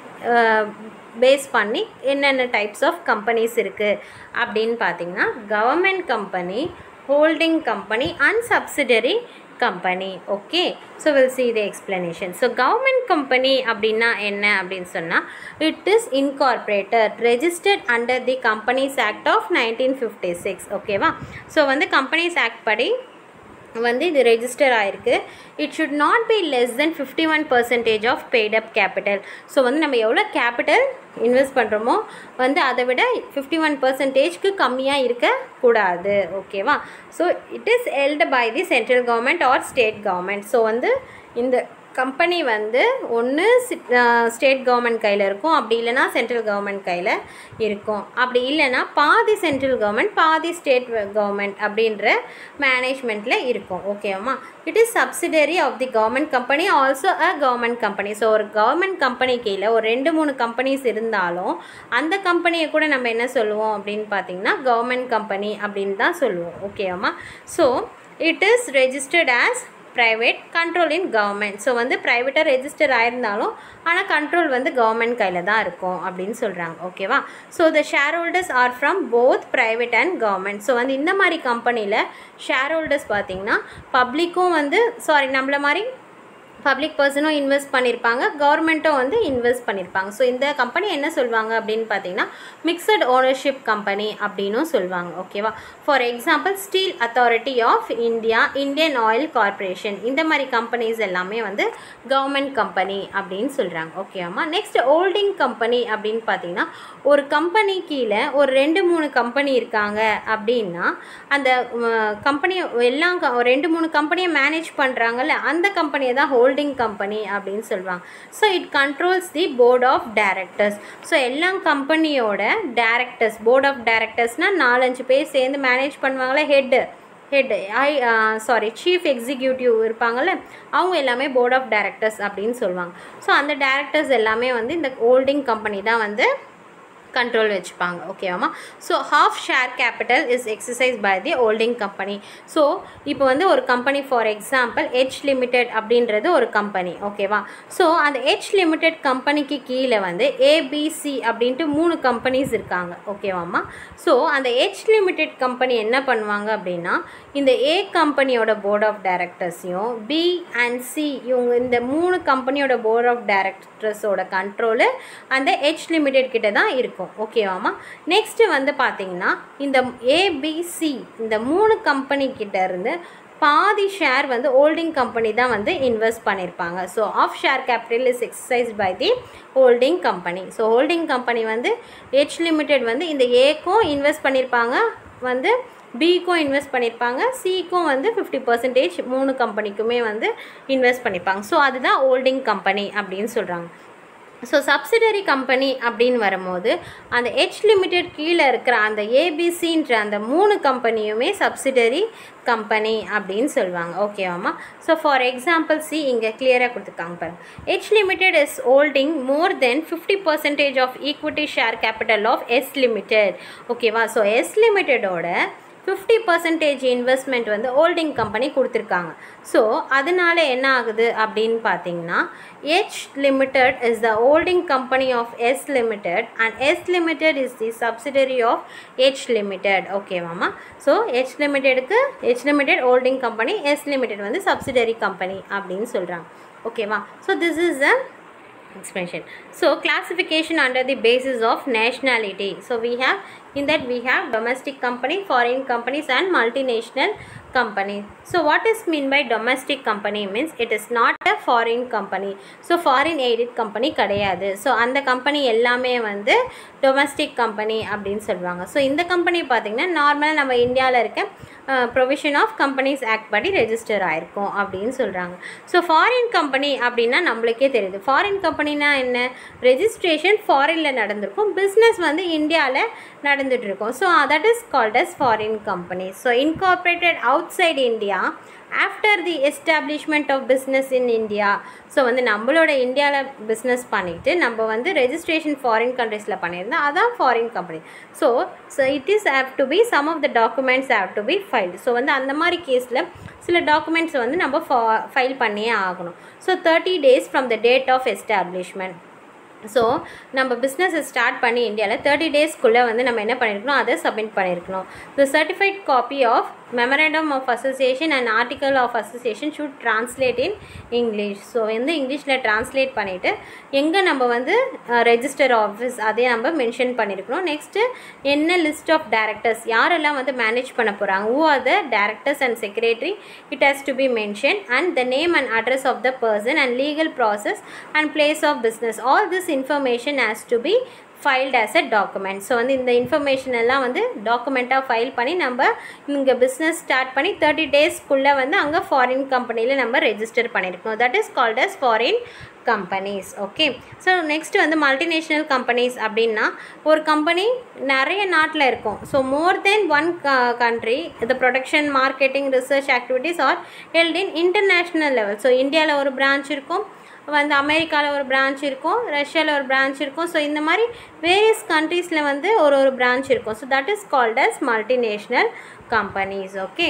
A: பேஸ் பண்ணி என்னென்ன டைப்ஸ் ஆஃப் கம்பெனிஸ் இருக்குது அப்படின்னு பார்த்தீங்கன்னா government company holding company and subsidiary company okay so will see the explanation so government company அப்படின்னா என்ன அப்படின்னு சொன்னால் it is incorporated registered under the companies act of nineteen fifty six ஓகேவா so வந்து companies act படி வந்து இது register ஆயிருக்கு it should not be less than fifty one percentage of paid up capital so வந்து நம்ம எவ்வளோ கேபிட்டல் இன்வெஸ்ட் பண்ணுறோமோ வந்து அதை விட ஃபிஃப்டி ஒன் பர்சன்டேஜ்க்கு கம்மியாக இருக்கக்கூடாது ஓகேவா so it is held by the central government or state government so வந்து இந்த கம்பெனி வந்து ஒன்று ஸ்டேட் கவர்மெண்ட் கையில் இருக்கும் அப்படி இல்லைனா சென்ட்ரல் கவர்மெண்ட் கையில் இருக்கும் அப்படி இல்லைனா பாதி சென்ட்ரல் கவர்மெண்ட் பாதி ஸ்டேட் கவர்மெண்ட் அப்படின்ற மேனேஜ்மெண்ட்டில் இருக்கும் ஓகேவா it is subsidiary of the government company also a government company so ஒரு கவர்மெண்ட் கம்பெனி கீழே ஒரு ரெண்டு மூணு கம்பெனிஸ் இருந்தாலும் அந்த கம்பெனியை கூட நம்ம என்ன சொல்லுவோம் அப்படின்னு பார்த்தீங்கன்னா கவர்மெண்ட் கம்பெனி அப்படின்னு தான் சொல்லுவோம் ஓகேவாம்மா so it is registered as private control in government so வந்து ப்ரைவேட்டாக ரெஜிஸ்டர் ஆயிருந்தாலும் ஆனால் கண்ட்ரோல் வந்து கவர்மெண்ட் கையில் தான் இருக்கும் அப்படின்னு சொல்கிறாங்க ஓகேவா so the share shareholders are from both private and government so வந்து இந்த மாதிரி கம்பெனியில் ஷேர் ஹோல்டர்ஸ் பார்த்திங்கன்னா பப்ளிக்கும் வந்து சாரி நம்மள மாதிரி பப்ளிக் பர்சனும் இன்வெஸ்ட் பண்ணியிருப்பாங்க கவர்மெண்ட்டும் வந்து இன்வெஸ்ட் பண்ணியிருப்பாங்க ஸோ இந்த கம்பெனி என்ன சொல்லுவாங்க அப்படின்னு பார்த்தீங்கன்னா மிக்சட் ஓனர்ஷிப் கம்பெனி அப்படின்னும் சொல்லுவாங்க ஓகேவா for example steel authority of India Indian oil corporation இந்த மாதிரி கம்பெனிஸ் எல்லாமே வந்து கவர்மெண்ட் கம்பெனி அப்படின்னு சொல்கிறாங்க ஓகேவாம்மா நெக்ஸ்ட் ஹோல்டிங் கம்பெனி அப்படின்னு பார்த்தீங்கன்னா ஒரு கம்பெனி கீழே ஒரு ரெண்டு மூணு கம்பெனி இருக்காங்க அப்படின்னா அந்த கம்பெனி எல்லாம் ரெண்டு மூணு கம்பெனியை மேனேஜ் பண்ணுறாங்கல்ல அந்த கம்பெனியை தான் ஹோல்டிங் கம்பெனி அப்படின்னு சொல்லுவாங்க so it controls the board of directors so எல்லா கம்பெனியோட டேரக்டர்ஸ் போர்ட் ஆஃப் டைரக்டர்ஸ்னால் நாலஞ்சு பேர் சேர்ந்து மேனேஜ் பண்ணுவாங்களே head head I sorry chief executive இருப்பாங்கள்ல அவங்க எல்லாமே போர்ட் ஆஃப் டைரக்டர்ஸ் அப்படின்னு சொல்லுவாங்க ஸோ அந்த டேரக்டர்ஸ் எல்லாமே வந்து இந்த ஹோல்டிங் கம்பெனி தான் வந்து கண்ட்ரோல் வச்சுப்பாங்க ஓகேவாமா so half share capital is exercise by the holding company so இப்போ வந்து ஒரு company for example H limited அப்படின்றது ஒரு கம்பெனி ஓகேவா ஸோ அந்த ஹெச் லிமிடெட் கம்பெனிக்கு கீழே வந்து ஏபிசி அப்படின்ட்டு மூணு கம்பெனிஸ் இருக்காங்க ஓகேவாம்மா ஸோ அந்த ஹெச் லிமிடெட் கம்பெனி என்ன பண்ணுவாங்க அப்படின்னா இந்த ஏ கம்பெனியோட போர்ட் ஆஃப் டைரக்டர்ஸையும் பி அண்ட் சி இவங்க இந்த மூணு கம்பெனியோட போர்ட் ஆஃப் டைரக்டர்ஸோட கண்ட்ரோலு அந்த ஹெச் லிமிடெட் கிட்ட தான் இருக்கும் ஓகேவாம்மா நெக்ஸ்ட்டு வந்து பார்த்தீங்கன்னா இந்த ஏபிசி இந்த மூணு கம்பெனி கிட்ட இருந்து பாதி ஷேர் வந்து ஹோல்டிங் கம்பெனி தான் வந்து இன்வெஸ்ட் பண்ணியிருப்பாங்க so half share capital is exercise by the holding company so holding company வந்து ஹெச் லிமிடெட் வந்து இந்த ஏக்கும் இன்வெஸ்ட் பண்ணியிருப்பாங்க வந்து பிக்கும் இன்வெஸ்ட் பண்ணியிருப்பாங்க சிக்கும் வந்து ஃபிஃப்டி பர்சன்டேஜ் மூணு கம்பெனிக்குமே வந்து இன்வெஸ்ட் பண்ணியிருப்பாங்க ஸோ அதுதான் ஹோல்டிங் கம்பெனி அப்படின்னு சொல்கிறாங்க ஸோ சப்சிடரி கம்பெனி அப்படின்னு வரும்போது அந்த ஹெச் லிமிடெட் கீழே இருக்கிற அந்த ஏபிசின்ற அந்த மூணு கம்பெனியுமே சப்சிடரி கம்பெனி அப்படின்னு சொல்லுவாங்க ஓகேவாம்மா ஸோ ஃபார் எக்ஸாம்பிள் சி இங்கே கிளியராக கொடுத்துருக்காங்க பாருங்க H limited is holding more than fifty percentage of equity share capital of S limited ஓகேவா ஸோ எஸ் லிமிடெடோட ஃபிஃப்டி பர்சன்டேஜ் இன்வெஸ்ட்மெண்ட் வந்து ஹோல்டிங் கம்பெனி கொடுத்துருக்காங்க ஸோ அதனால என்ன ஆகுது அப்படின்னு பார்த்தீங்கன்னா H limited is the holding company of S limited and S limited is the subsidiary of H limited ஓகேவாம்மா ஸோ ஹெச் லிமிடெடுக்கு H limited holding company S limited வந்து சப்சிடரி கம்பெனி அப்படின்னு சொல்கிறாங்க ஓகேவா so this is the explanation so classification under the basis of nationality so we have in that we have domestic company foreign companies and multinational company so what is mean by domestic company means it is not a foreign company so foreign aided company கிடையாது so அந்த company எல்லாமே வந்து domestic company அப்படின்னு சொல்லுவாங்க so இந்த company பார்த்திங்கன்னா நார்மலாக நம்ம இந்தியாவில் இருக்க ப்ரொவிஷன் ஆஃப் கம்பெனிஸ் ஆக்ட் படி ரெஜிஸ்டர் ஆயிருக்கும் அப்படின்னு சொல்கிறாங்க ஸோ ஃபாரின் கம்பெனி அப்படின்னா நம்மளுக்கே தெரியுது ஃபாரின் கம்பெனினா என்ன ரெஜிஸ்ட்ரேஷன் ஃபாரினில் நடந்திருக்கும் பிஸ்னஸ் வந்து இந்தியாவில் நடந்துட்டு இருக்கும் so that is called as foreign company so incorporated outside India after the establishment of business in India so வந்து நம்மளோட இந்தியாவில் பிஸ்னஸ் பண்ணிவிட்டு நம்ம வந்து ரெஜிஸ்ட்ரேஷன் ஃபாரின் கண்ட்ரீஸில் பண்ணியிருந்தோம் அதான் foreign company so so it is have to be some of the documents have to be filed so வந்து அந்த மாதிரி கேஸில் சில டாக்குமெண்ட்ஸ் வந்து நம்ம ஃபா ஃபைல் பண்ணியே ஆகணும் so thirty days from the date of establishment so நம்ம பிஸ்னஸை ஸ்டார்ட் பண்ணி இந்தியாவில் தேர்ட்டி டேஸ்க்குள்ளே வந்து நம்ம என்ன பண்ணியிருக்கணும் அதை சப்மிட் பண்ணியிருக்கணும் the certified copy of memorandum of association and article of association should translate in English so வந்து இங்கிலீஷில் ட்ரான்ஸ்லேட் பண்ணிவிட்டு எங்கே நம்ம வந்து ரெஜிஸ்டர் ஆஃபீஸ் அதே நம்ம மென்ஷன் பண்ணியிருக்கணும் நெக்ஸ்ட்டு என்ன லிஸ்ட் ஆஃப் டேரக்டர்ஸ் யாரெல்லாம் வந்து மேனேஜ் பண்ண போகிறாங்க who are the directors and secretary it has to be mention and the name and address of the person and legal process and place of business all this information has to be filed as a document so வந்து இந்த information எல்லாம் வந்து டாக்குமெண்ட்டாக file பண்ணி நம்ம இங்கே business start பண்ணி thirty டேஸ்க்குள்ளே வந்து அங்கே ஃபாரின் கம்பெனியில் நம்ம ரெஜிஸ்டர் பண்ணியிருக்கோம் that is called as foreign companies okay so next வந்து மல்டிநேஷ்னல் கம்பெனிஸ் அப்படின்னா ஒரு கம்பெனி நிறைய நாட்டில் இருக்கும் so more than one country the production marketing research activities are held in international level so இந்தியாவில் ஒரு பிரான்ச் இருக்கும் வந்து அமெரிக்காவில் ஒரு பிரான்ச் இருக்கும் ரஷ்யாவில் ஒரு பிரான்ச் இருக்கும் ஸோ இந்த மாதிரி வேரியஸ் கண்ட்ரீஸில் வந்து ஒரு ஒரு பிரான்ச் இருக்கும் so that is called as multinational companies okay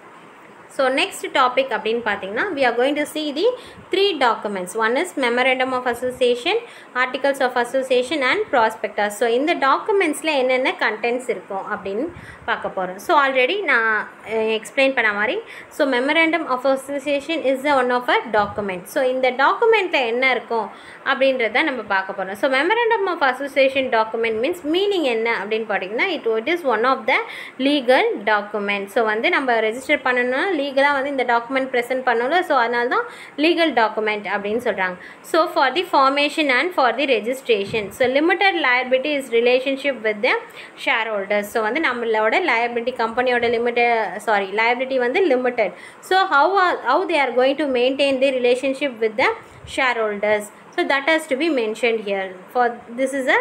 A: so next topic அப்படின்னு பார்த்தீங்கன்னா we are going to see the three documents one is memorandum of association articles of association and prospectus so இந்த டாக்குமெண்ட்ஸில் என்னென்ன contents இருக்கும் அப்படின்னு பார்க்க போகிறோம் so already நான் எக்ஸ்பிளைன் பண்ண மாதிரி so memorandum of association is the one of a document so இந்த டாக்குமெண்ட்டில் என்ன இருக்கும் அப்படின்றத நம்ம பார்க்க போகிறோம் so memorandum of association document means meaning என்ன அப்படின்னு பார்த்தீங்கன்னா it it is one of the legal document so வந்து நம்ம ரெஜிஸ்டர் பண்ணணும்னா லீகலாக வந்து இந்த டாக்குமெண்ட் ப்ரெசென்ட் பண்ணணும் ஸோ அதனால தான் லீகல் டாக்குமெண்ட் அப்படின்னு சொல்கிறாங்க so for the formation and for the registration so limited liability is relationship with the share holders so வந்து நம்மளோட லயபிலிட்டி கம்பெனியோட லிமிட்டட் சாரி லயபிலிட்டி வந்து limited so how are how they are going to maintain the relationship with the share holders so that has to be mentioned here for this is a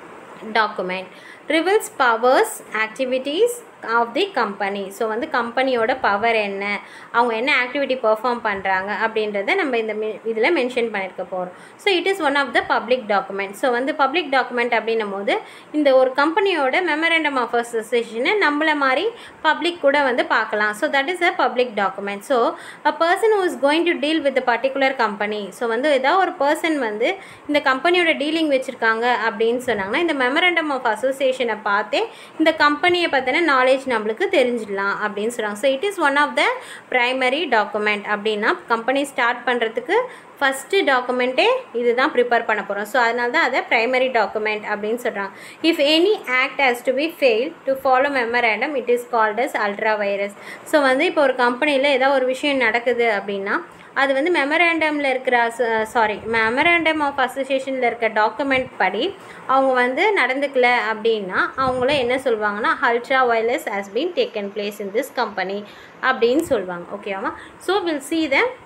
A: document reveals powers activities of the company so வந்து கம்பெனியோட power என்ன அவங்க என்ன activity perform பண்ணுறாங்க அப்படின்றத நம்ம இந்த இதில் மென்ஷன் பண்ணியிருக்க போகிறோம் so it is one of the public document so வந்து பப்ளிக் டாக்குமெண்ட் அப்படின்னும் போது இந்த ஒரு கம்பெனியோட மெமரண்டம் ஆஃப் அசோசியேஷனை நம்மள மாதிரி பப்ளிக் கூட வந்து பார்க்கலாம் so that is a public document so a person who is going to deal with particular company so வந்து ஏதாவது ஒரு பர்சன் வந்து இந்த கம்பெனியோட டீலிங் வச்சுருக்காங்க அப்படின்னு சொன்னாங்கன்னா இந்த மெமரண்டம் ஆஃப் அசோசியேஷனை பார்த்தே இந்த கம்பெனியை பற்றின நாலேஜ் நம்மளுக்கு தெரிஞ்சிடலாம் அப்படின்னு சொல்கிறாங்க so it is one of the primary document அப்படின்னா கம்பெனி ஸ்டார்ட் பண்ணுறதுக்கு ஃபஸ்ட்டு டாக்குமெண்ட்டே இதுதான் ப்ரிப்பேர் பண்ண போகிறோம் ஸோ அதனால தான் அதை ப்ரைமரி டாக்குமெண்ட் அப்படின்னு சொல்கிறாங்க if any act has to be fail to follow memorandum it is called as ultra vires so வந்து இப்போ ஒரு கம்பெனியில் ஏதாவது ஒரு விஷயம் நடக்குது அப்படின்னா அது வந்து மெமரேண்டமில் இருக்கிற சாரி மெமரேண்டம் ஆஃப் அசோசியேஷனில் இருக்க டாக்குமெண்ட் படி அவங்க வந்து நடந்துக்கல அப்படின்னா அவங்கள என்ன சொல்லுவாங்கன்னா ultra vires has been taken place in this company அப்படின்னு சொல்லுவாங்க ஓகேவா so will see the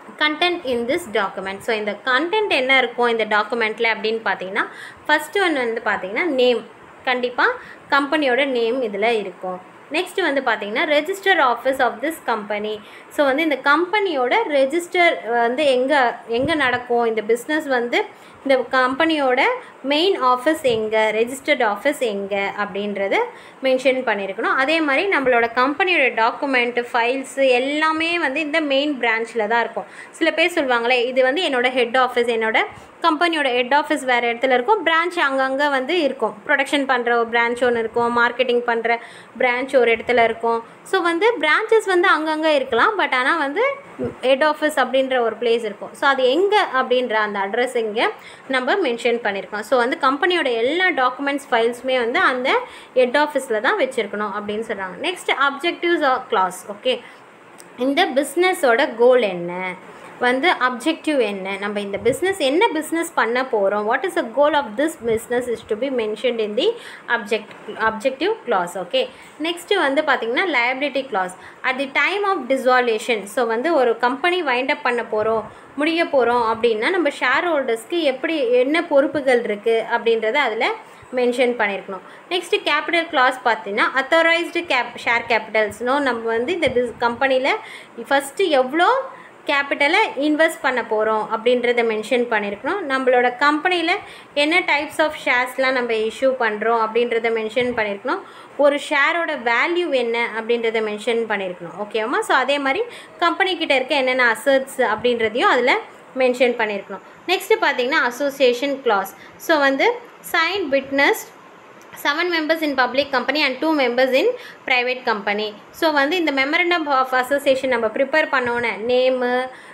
A: content in this document so இந்த கண்டென்ட் என்ன இருக்கும் இந்த டாக்குமெண்ட்டில் அப்படின்னு பார்த்தீங்கன்னா ஃபஸ்ட்டு ஒன்று வந்து பார்த்தீங்கன்னா நேம் கண்டிப்பாக கம்பெனியோட நேம் இதில் இருக்கும் நெக்ஸ்ட் வந்து பார்த்தீங்கன்னா register office of this company so வந்து இந்த கம்பெனியோட ரெஜிஸ்டர் வந்து எங்கே எங்கே நடக்கும் இந்த பிஸ்னஸ் வந்து இந்த கம்பெனியோட மெயின் ஆஃபீஸ் எங்கே ரெஜிஸ்டர்ட் ஆஃபீஸ் எங்கே அப்படின்றத மென்ஷன் பண்ணியிருக்கணும் அதே மாதிரி நம்மளோட கம்பெனியோட டாக்குமெண்ட்டு ஃபைல்ஸு எல்லாமே வந்து இந்த மெயின் பிரான்ச்சில் தான் இருக்கும் சில பேர் சொல்லுவாங்களே இது வந்து என்னோட ஹெட் ஆஃபீஸ் என்னோட கம்பெனியோட ஹெட் ஆஃபீஸ் வேறு இடத்துல இருக்கும் பிரான்ச் அங்கங்கே வந்து இருக்கும் ப்ரொடக்ஷன் பண்ணுற ஒரு பிரான்ச் ஒன்று இருக்கும் மார்க்கெட்டிங் பண்ணுற பிரான்ச் ஒரு இடத்துல இருக்கும் ஸோ வந்து பிரான்ச்சஸ் வந்து அங்கங்கே இருக்கலாம் பட் ஆனால் வந்து ஹெட் ஆஃபீஸ் அப்படின்ற ஒரு பிளேஸ் இருக்கும் ஸோ அது எங்கே அப்படின்ற அந்த அட்ரஸ் இங்கே நம்ம மென்ஷன் பண்ணியிருக்கோம் ஸோ வந்து கம்பெனியோட எல்லா டாக்குமெண்ட்ஸ் ஃபைல்ஸுமே வந்து அந்த ஹெட் ஆஃபீஸில் தான் வச்சுருக்கணும் அப்படின்னு சொல்கிறாங்க next objectives are clause okay இந்த பிஸ்னஸோட கோல் என்ன வந்து அப்ஜெக்டிவ் என்ன நம்ம இந்த பிஸ்னஸ் என்ன பிஸ்னஸ் பண்ண போகிறோம் what is a goal of this business is to be mentioned in the object objective clause okay next வந்து பார்த்திங்கன்னா liability clause at the time of dissolution so வந்து ஒரு கம்பெனி வைண்ட் அப் பண்ண போகிறோம் முடிய போகிறோம் அப்படின்னா நம்ம ஷேர் ஹோல்டர்ஸ்க்கு எப்படி என்ன பொறுப்புகள் இருக்குது அப்படின்றத அதில் மென்ஷன் பண்ணியிருக்கணும் நெக்ஸ்ட்டு கேபிட்டல் கிளாஸ் பார்த்தீங்கன்னா அத்தாரைஸ்டு கேப் ஷேர் கேபிட்டல்ஸ்னோ நம்ம வந்து இந்த பிஸ் கம்பெனியில் ஃபஸ்ட்டு எவ்வளோ கேபிட்டலை இன்வெஸ்ட் பண்ண போகிறோம் அப்படின்றத மென்ஷன் பண்ணியிருக்கணும் நம்மளோட கம்பெனியில் என்ன டைப்ஸ் ஆஃப் ஷேர்ஸ்லாம் நம்ம இஷ்யூ பண்ணுறோம் அப்படின்றத மென்ஷன் பண்ணியிருக்கணும் ஒரு ஷேரோட வேல்யூ என்ன அப்படின்றத மென்ஷன் பண்ணியிருக்கணும் ஓகேவா ஸோ அதே மாதிரி கம்பெனிக்கிட்ட இருக்க என்னென்ன அசட்ஸ் அப்படின்றதையும் அதில் மென்ஷன் பண்ணியிருக்கணும் நெக்ஸ்ட்டு பார்த்தீங்கன்னா அசோசியேஷன் கிளாஸ் ஸோ வந்து sign witness seven members in public company and two members in private company so வந்து இந்த மெமரண்டம் ஆஃப் அசோசியேஷன் நம்ம ப்ரிப்பேர் பண்ணோன்னே நேமு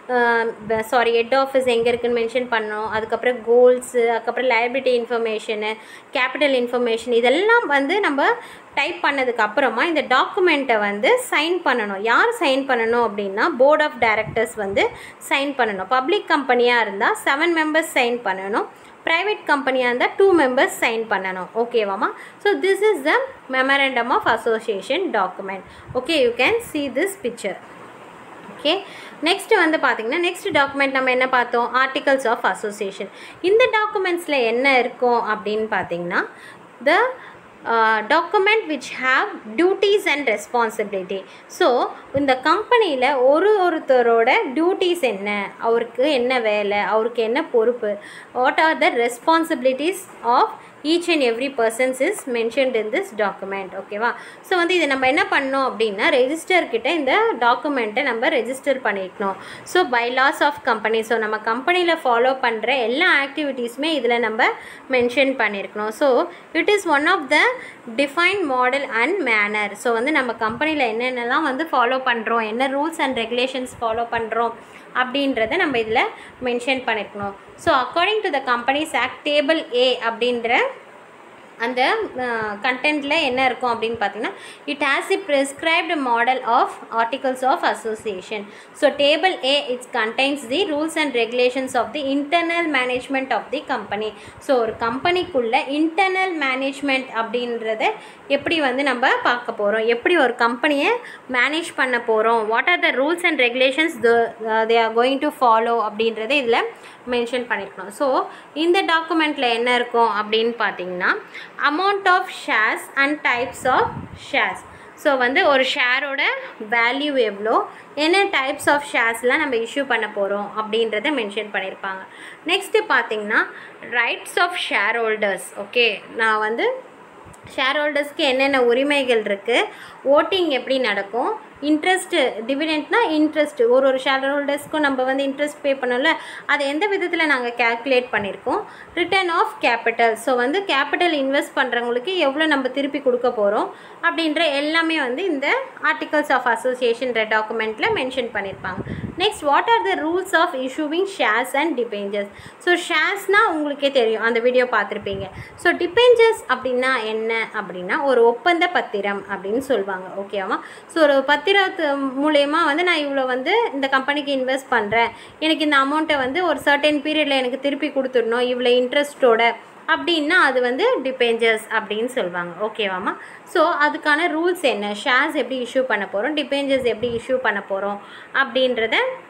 A: சாரி ஹெட் ஆஃபீஸ் எங்கே இருக்குன்னு மென்ஷன் பண்ணோம் அதுக்கப்புறம் கோல்ஸு அதுக்கப்புறம் லைபிலிட்டி இன்ஃபர்மேஷனு கேபிட்டல் இன்ஃபர்மேஷன் இதெல்லாம் வந்து நம்ம டைப் பண்ணதுக்கு அப்புறமா இந்த டாக்குமெண்ட்டை வந்து சைன் பண்ணணும் யார் சைன் பண்ணணும் அப்படின்னா போர்ட் ஆஃப் டைரக்டர்ஸ் வந்து சைன் பண்ணணும் பப்ளிக் கம்பெனியாக இருந்தால் செவன் மெம்பர்ஸ் சைன் பண்ணணும் ப்ரைவேட் கம்பெனியாக இருந்தால் டூ மெம்பர்ஸ் சைன் பண்ணணும் ஓகேவாமா so this is the memorandum of association document okay you can see this picture okay next வந்து பார்த்திங்கன்னா நெக்ஸ்ட் டாக்குமெண்ட் நம்ம என்ன பார்த்தோம் ஆர்டிகல்ஸ் ஆஃப் அசோசியேஷன் இந்த டாக்குமெண்ட்ஸில் என்ன இருக்கும் அப்படின்னு பார்த்தீங்கன்னா the document which have duties and responsibility so இந்த கம்பெனியில் ஒரு ஒருத்தரோட டியூட்டீஸ் என்ன அவருக்கு என்ன வேலை அவருக்கு என்ன பொறுப்பு what are the responsibilities of each and every persons is mentioned in this document ஓகேவா ஸோ வந்து இதை நம்ம என்ன பண்ணோம் அப்படின்னா ரெஜிஸ்டர் கிட்ட இந்த டாக்குமெண்ட்டை நம்ம ரெஜிஸ்டர் பண்ணிக்கணும் so by laws of company so நம்ம கம்பெனியில் ஃபாலோ பண்ணுற எல்லா ஆக்டிவிட்டீஸுமே இதில் நம்ம மென்ஷன் பண்ணியிருக்கணும் so it is one of the define model and manner so வந்து நம்ம கம்பெனியில் என்னென்னலாம் வந்து ஃபாலோ பண்ணுறோம் என்ன ரூல்ஸ் அண்ட் ரெகுலேஷன்ஸ் ஃபாலோ பண்ணுறோம் அப்படின்றத நம்ம இதில் மென்ஷன் பண்ணியிருக்கணும் so according to the companies act table A அப்படின்ற அந்த கண்டென்ட்டில் என்ன இருக்கும் அப்படின்னு பார்த்தீங்கன்னா it has a prescribed model of articles of association so table A it's contains the rules and regulations of the internal management of the company so ஒரு கம்பெனிக்குள்ள internal management அப்படின்றத எப்படி வந்து நம்ம பார்க்க போகிறோம் எப்படி ஒரு கம்பெனியை மேனேஜ் பண்ண போகிறோம் what are the rules and regulations they are going to follow அப்படின்றத இதில் மென்ஷன் பண்ணியிருக்கணும் ஸோ இந்த டாக்குமெண்ட்டில் என்ன இருக்கும் அப்படின்னு பார்த்தீங்கன்னா amount of shares and types of shares so வந்து ஒரு ஷேரோட வேல்யூ எவ்வளோ என்ன டைப்ஸ் ஆஃப் ஷேர்ஸ்லாம் நம்ம இஷ்யூ பண்ண போகிறோம் அப்படின்றத மென்ஷன் பண்ணியிருப்பாங்க நெக்ஸ்ட்டு பார்த்தீங்கன்னா rights of share holders okay நான் வந்து ஷேர் ஹோல்டர்ஸ்க்கு என்னென்ன உரிமைகள் இருக்குது ஓட்டிங் எப்படி நடக்கும் இன்ட்ரெஸ்ட்டு டிவிடெண்ட்னா இன்ட்ரெஸ்ட் ஒரு ஒரு ஷேர் ஹோல்டர்ஸ்க்கும் நம்ம வந்து இன்ட்ரெஸ்ட் பே பண்ணோம்ல அதை எந்த விதத்தில் நாங்கள் கேல்குலேட் பண்ணியிருக்கோம் ரிட்டர்ன் ஆஃப் கேபிட்டல் ஸோ வந்து கேபிட்டல் இன்வெஸ்ட் பண்ணுறவங்களுக்கு எவ்வளோ நம்ம திருப்பி கொடுக்க போகிறோம் அப்படின்ற எல்லாமே வந்து இந்த ஆர்டிகல்ஸ் ஆஃப் அசோசியேஷன்ற டாக்குமெண்ட்டில் மென்ஷன் பண்ணியிருப்பாங்க next what are the rules of issuing shares and debentures so ஷேர்ஸ்னால் உங்களுக்கே தெரியும் அந்த வீடியோ பார்த்துருப்பீங்க ஸோ டிபெஞ்சர்ஸ் அப்படின்னா என்ன அப்படின்னா ஒரு ஒப்பந்த பத்திரம் அப்படின்னு சொல்லுவாங்க ஓகேவா ஸோ ஒரு பத்திரத்து மூலயமா வந்து நான் இவ்வளோ வந்து இந்த கம்பெனிக்கு இன்வெஸ்ட் பண்ணுறேன் எனக்கு இந்த அமௌண்ட்டை வந்து ஒரு சர்டன் பீரியடில் எனக்கு திருப்பி கொடுத்துடணும் இவ்வளோ இன்ட்ரெஸ்ட்டோட அப்படின்னா அது வந்து டிபெஞ்சர்ஸ் அப்படின்னு சொல்லுவாங்க ஓகேவாம்மா ஸோ அதுக்கான ரூல்ஸ் என்ன ஷேர்ஸ் எப்படி இஷ்யூ பண்ண போகிறோம் டிபெஞ்சர்ஸ் எப்படி இஷ்யூ பண்ண போகிறோம் அப்படின்றத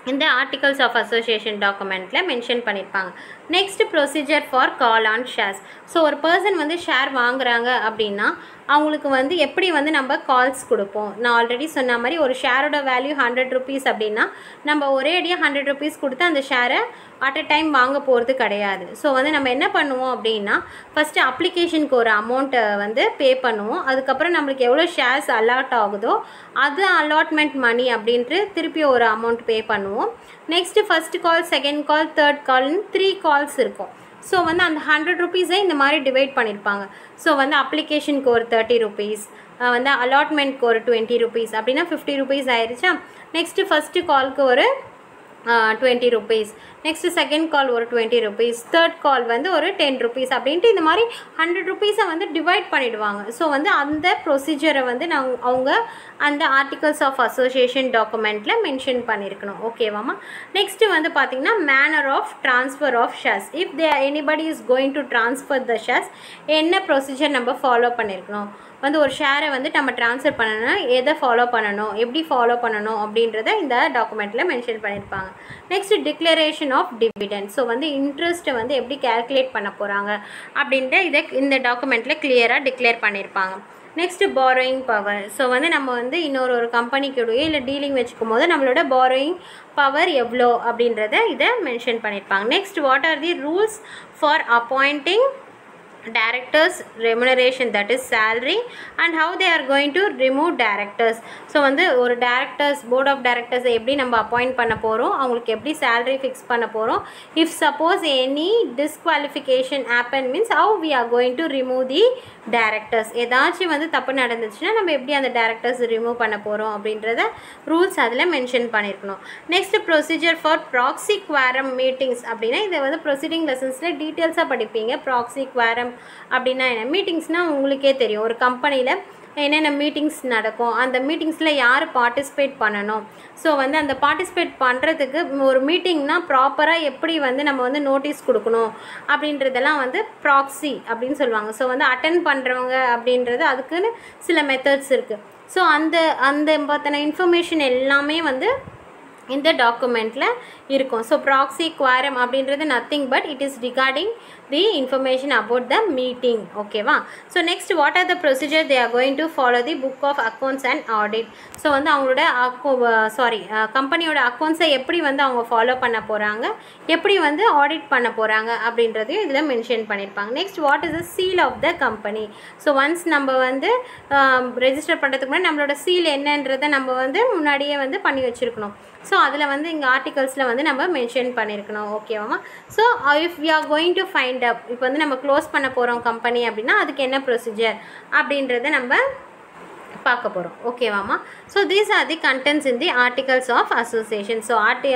A: இந்த ஆர்டிகல்ஸ் ஆஃப் அசோசியேஷன் டாக்குமெண்ட்டில் மென்ஷன் பண்ணியிருப்பாங்க next procedure for call on shares so ஒரு பர்சன் வந்து ஷேர் வாங்குறாங்க அப்படின்னா அவங்களுக்கு வந்து எப்படி வந்து நம்ம கால்ஸ் கொடுப்போம் நான் ஆல்ரெடி சொன்ன மாதிரி ஒரு ஷேரோட வேல்யூ ஹண்ட்ரட் ருபீஸ் அப்படின்னா நம்ம ஒரே அடியாக ஹண்ட்ரட் ருபீஸ் கொடுத்து அந்த ஷேரை அட் அ டைம் வாங்க போகிறது கிடையாது ஸோ வந்து நம்ம என்ன பண்ணுவோம் அப்படின்னா ஃபஸ்ட்டு அப்ளிகேஷனுக்கு ஒரு அமௌண்ட்டை வந்து பே பண்ணுவோம் அதுக்கப்புறம் நம்மளுக்கு எவ்வளோ ஷேர்ஸ் அலாட் ஆகுதோ அது அலாட்மெண்ட் மணி அப்படின்ட்டு திருப்பி ஒரு அமௌண்ட் பே பண்ணுவோம் next first call second call third கால்னு த்ரீ கால்ஸ் இருக்கும் ஸோ வந்து அந்த ஹண்ட்ரட் ருபீஸை இந்த மாதிரி டிவைட் பண்ணியிருப்பாங்க ஸோ வந்து அப்ளிகேஷனுக்கு ஒரு தேர்ட்டி ருபீஸ் வந்து அலாட்மெண்ட்க்கு ஒரு டுவெண்ட்டி ருபீஸ் அப்படின்னா ஃபிஃப்டி ருபீஸ் ஆயிடுச்சா நெக்ஸ்ட்டு ஃபஸ்ட்டு கால்க்கு ஒரு twenty rupees next second call ஒரு டுவெண்ட்டி ருபீஸ் தேர்ட் கால் வந்து ஒரு டென் ருபீஸ் அப்படின்ட்டு இந்த மாதிரி ஹண்ட்ரட் ருபீஸை வந்து டிவைட் பண்ணிடுவாங்க ஸோ வந்து அந்த ப்ரொசீஜரை வந்து நான் அவங்க அந்த ஆர்டிகல்ஸ் ஆஃப் அசோசியேஷன் டாக்குமெண்ட்டில் மென்ஷன் பண்ணியிருக்கணும் ஓகேவாமா நெக்ஸ்ட்டு வந்து பார்த்திங்கன்னா manner of transfer of shares if they anybody is going to transfer the shares என்ன ப்ரொசீஜர் நம்ம ஃபாலோ பண்ணியிருக்கணும் வந்து ஒரு ஷேரை வந்து நம்ம ட்ரான்ஸ்ஃபர் பண்ணணும்னா எதை ஃபாலோ பண்ணணும் எப்படி ஃபாலோ பண்ணணும் அப்படின்றத இந்த டாக்குமெண்ட்டில் மென்ஷன் பண்ணியிருப்பாங்க next declaration of dividend so வந்து இன்ட்ரெஸ்ட்டை வந்து எப்படி கேல்குலேட் பண்ண போகிறாங்க அப்படின்ட்டு இதை இந்த டாக்குமெண்ட்டில் கிளியராக டிக்ளேர் பண்ணியிருப்பாங்க நெக்ஸ்ட்டு பாரோயிங் பவர் ஸோ வந்து நம்ம வந்து இன்னொரு ஒரு கம்பெனிக்குடைய இல்லை டீலிங் வச்சுக்கும் போது நம்மளோட பாரோயிங் பவர் எவ்வளோ அப்படின்றத இதை மென்ஷன் பண்ணியிருப்பாங்க next what are the rules for appointing directors remuneration that is salary and how they are going to remove directors so வந்து ஒரு directors board of directors எப்படி நம்ம அப்பாயிண்ட் பண்ண போகிறோம் அவங்களுக்கு எப்படி salary ஃபிக்ஸ் பண்ண போகிறோம் if suppose any disqualification happen means how we are going to remove the directors ஏதாச்சும் வந்து தப்பு நடந்துச்சுன்னா நம்ம எப்படி அந்த directors ரிமூவ் பண்ண போகிறோம் அப்படின்றத ரூல்ஸ் அதில் மென்ஷன் பண்ணியிருக்கணும் next procedure for proxy quorum meetings அப்படின்னா இதை வந்து ப்ரொசீடிங் லெசன்ஸில் டீட்டெயில்ஸாக படிப்பீங்க ப்ராக்சி குவாரம் அப்படின்னா என்ன மீட்டிங்ஸ்னால் உங்களுக்கே தெரியும் ஒரு கம்பெனியில் என்னென்ன மீட்டிங்ஸ் நடக்கும் அந்த மீட்டிங்ஸில் யார் பார்ட்டிசிபேட் பண்ணணும் ஸோ வந்து அந்த பார்ட்டிசிபேட் பண்ணுறதுக்கு ஒரு மீட்டிங்னால் ப்ராப்பராக எப்படி வந்து நம்ம வந்து நோட்டீஸ் கொடுக்கணும் அப்படின்றதெல்லாம் வந்து ப்ராக்ஸி அப்படின்னு சொல்லுவாங்க ஸோ வந்து அட்டன் பண்ணுறவங்க அப்படின்றது அதுக்குன்னு சில மெத்தட்ஸ் இருக்குது ஸோ அந்த அந்த பார்த்தின இன்ஃபர்மேஷன் எல்லாமே வந்து இந்த டாக்குமெண்ட்டில் இருக்கும் ஸோ ப்ராக்ஸி குவாரம் அப்படின்றது nothing but it is regarding the information about the meeting ஓகேவா so next what are the procedure they are going to follow the book of accounts and audit so வந்து அவங்களோட அக்கோ sorry கம்பெனியோட அக்கௌண்ட்ஸை எப்படி வந்து அவங்க follow பண்ண போகிறாங்க எப்படி வந்து ஆடிட் பண்ண போகிறாங்க அப்படின்றதையும் இதில் மென்ஷன் பண்ணியிருப்பாங்க next what is the seal of the company so once நம்ம வந்து ரெஜிஸ்டர் பண்ணுறதுக்கு முன்னாடி நம்மளோட சீல் என்னன்றதை நம்ம வந்து முன்னாடியே வந்து பண்ணி வச்சுருக்கணும் ஸோ அதில் வந்து இங்கே ஆர்டிகல்ஸில் வந்து நம்ம மென்ஷன் பண்ணியிருக்கணும் ஓகேவாமா so if we are going to find up இப்போ வந்து நம்ம க்ளோஸ் பண்ண போகிறோம் கம்பெனி அப்படின்னா அதுக்கு என்ன ப்ரொசீஜர் அப்படின்றத நம்ம பார்க்க போகிறோம் ஓகேவாமா so these are the contents in the articles of association so ஆர்டி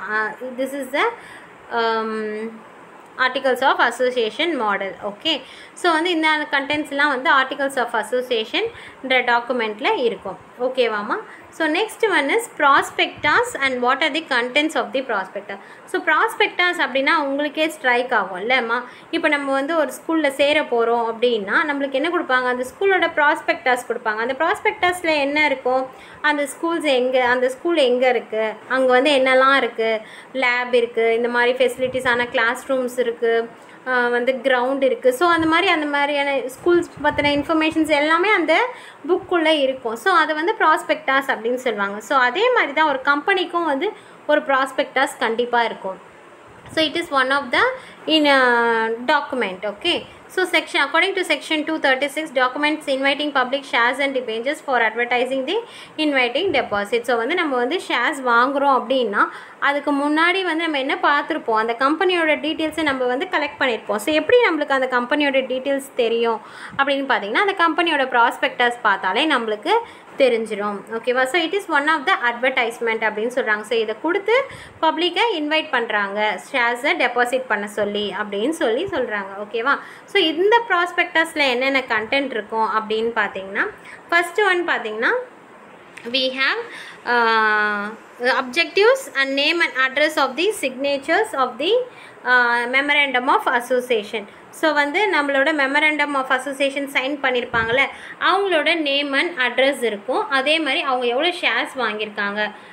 A: this is the articles of association model okay so வந்து இந்த கண்டென்ட்ஸ்லாம் வந்து ஆர்டிகல்ஸ் ஆஃப் அசோசியேஷன்ற டாக்குமெண்ட்டில் இருக்கும் ஓகேவாமா so next one is prospectus and what are the contents of the prospectus so prospectus அப்படின்னா உங்களுக்கே ஸ்ட்ரைக் ஆகும் இல்லைம்மா இப்போ நம்ம வந்து ஒரு ஸ்கூலில் சேர போகிறோம் அப்படின்னா நம்மளுக்கு என்ன கொடுப்பாங்க அந்த ஸ்கூலோட ப்ராஸ்பெக்டாஸ் கொடுப்பாங்க அந்த ப்ராஸ்பெக்டாஸில் என்ன இருக்கும் அந்த ஸ்கூல்ஸ் எங்கே அந்த ஸ்கூல் எங்கே இருக்குது அங்கே வந்து என்னெல்லாம் இருக்குது லேப் இருக்குது இந்த மாதிரி ஃபெசிலிட்டிஸான கிளாஸ் ரூம்ஸ் இருக்குது வந்து கிரவுண்ட் இருக்குது ஸோ அந்த மாதிரி அந்த மாதிரியான ஸ்கூல்ஸ் பற்றின இன்ஃபர்மேஷன்ஸ் எல்லாமே அந்த புக்குள்ளே இருக்கும் ஸோ அதை வந்து ப்ராஸ்பெக்டாஸ் அப்படின்னு சொல்லுவாங்க ஸோ அதே மாதிரி தான் ஒரு கம்பெனிக்கும் வந்து ஒரு ப்ராஸ்பெக்டாஸ் கண்டிப்பாக இருக்கும் so it is one of the in document okay so section according to section two thirty six documents inviting public shares and debentures for advertising the inviting deposit so வந்து நம்ம வந்து ஷேர்ஸ் வாங்குகிறோம் அப்படின்னா அதுக்கு முன்னாடி வந்து நம்ம என்ன பார்த்துருப்போம் அந்த கம்பெனியோட டீட்டெயில்ஸை நம்ம வந்து கலெக்ட் பண்ணியிருப்போம் ஸோ எப்படி நம்மளுக்கு அந்த கம்பெனியோட டீட்டெயில்ஸ் தெரியும் அப்படின்னு பார்த்தீங்கன்னா அந்த கம்பெனியோட ப்ராஸ்பெக்டஸ் பார்த்தாலே நம்மளுக்கு தெரிஞ்சிடும் ஓகேவா so it is one of the advertisement அப்படின்னு சொல்கிறாங்க ஸோ இதை கொடுத்து பப்ளிக்கை இன்வைட் பண்ணுறாங்க ஷேர்ஸை டெபாசிட் பண்ண சொல்லி அப்படின்னு சொல்லி சொல்கிறாங்க ஓகேவா ஸோ இந்த ப்ராஸ்பெக்டஸில் என்னென்ன கண்டென்ட் இருக்கும் அப்படின்னு பார்த்தீங்கன்னா ஃபஸ்ட்டு ஒன் பார்த்தீங்கன்னா we have uh, objectives and name and address of the signatures of the uh, memorandum of association so வந்து நம்மளோட மெமரண்டம் ஆஃப் அசோசியேஷன் சைன் பண்ணியிருப்பாங்கள்ல அவங்களோட நேம் அண்ட் அட்ரஸ் இருக்கும் அதே மாதிரி அவங்க எவ்வளோ ஷேர்ஸ் வாங்கியிருக்காங்க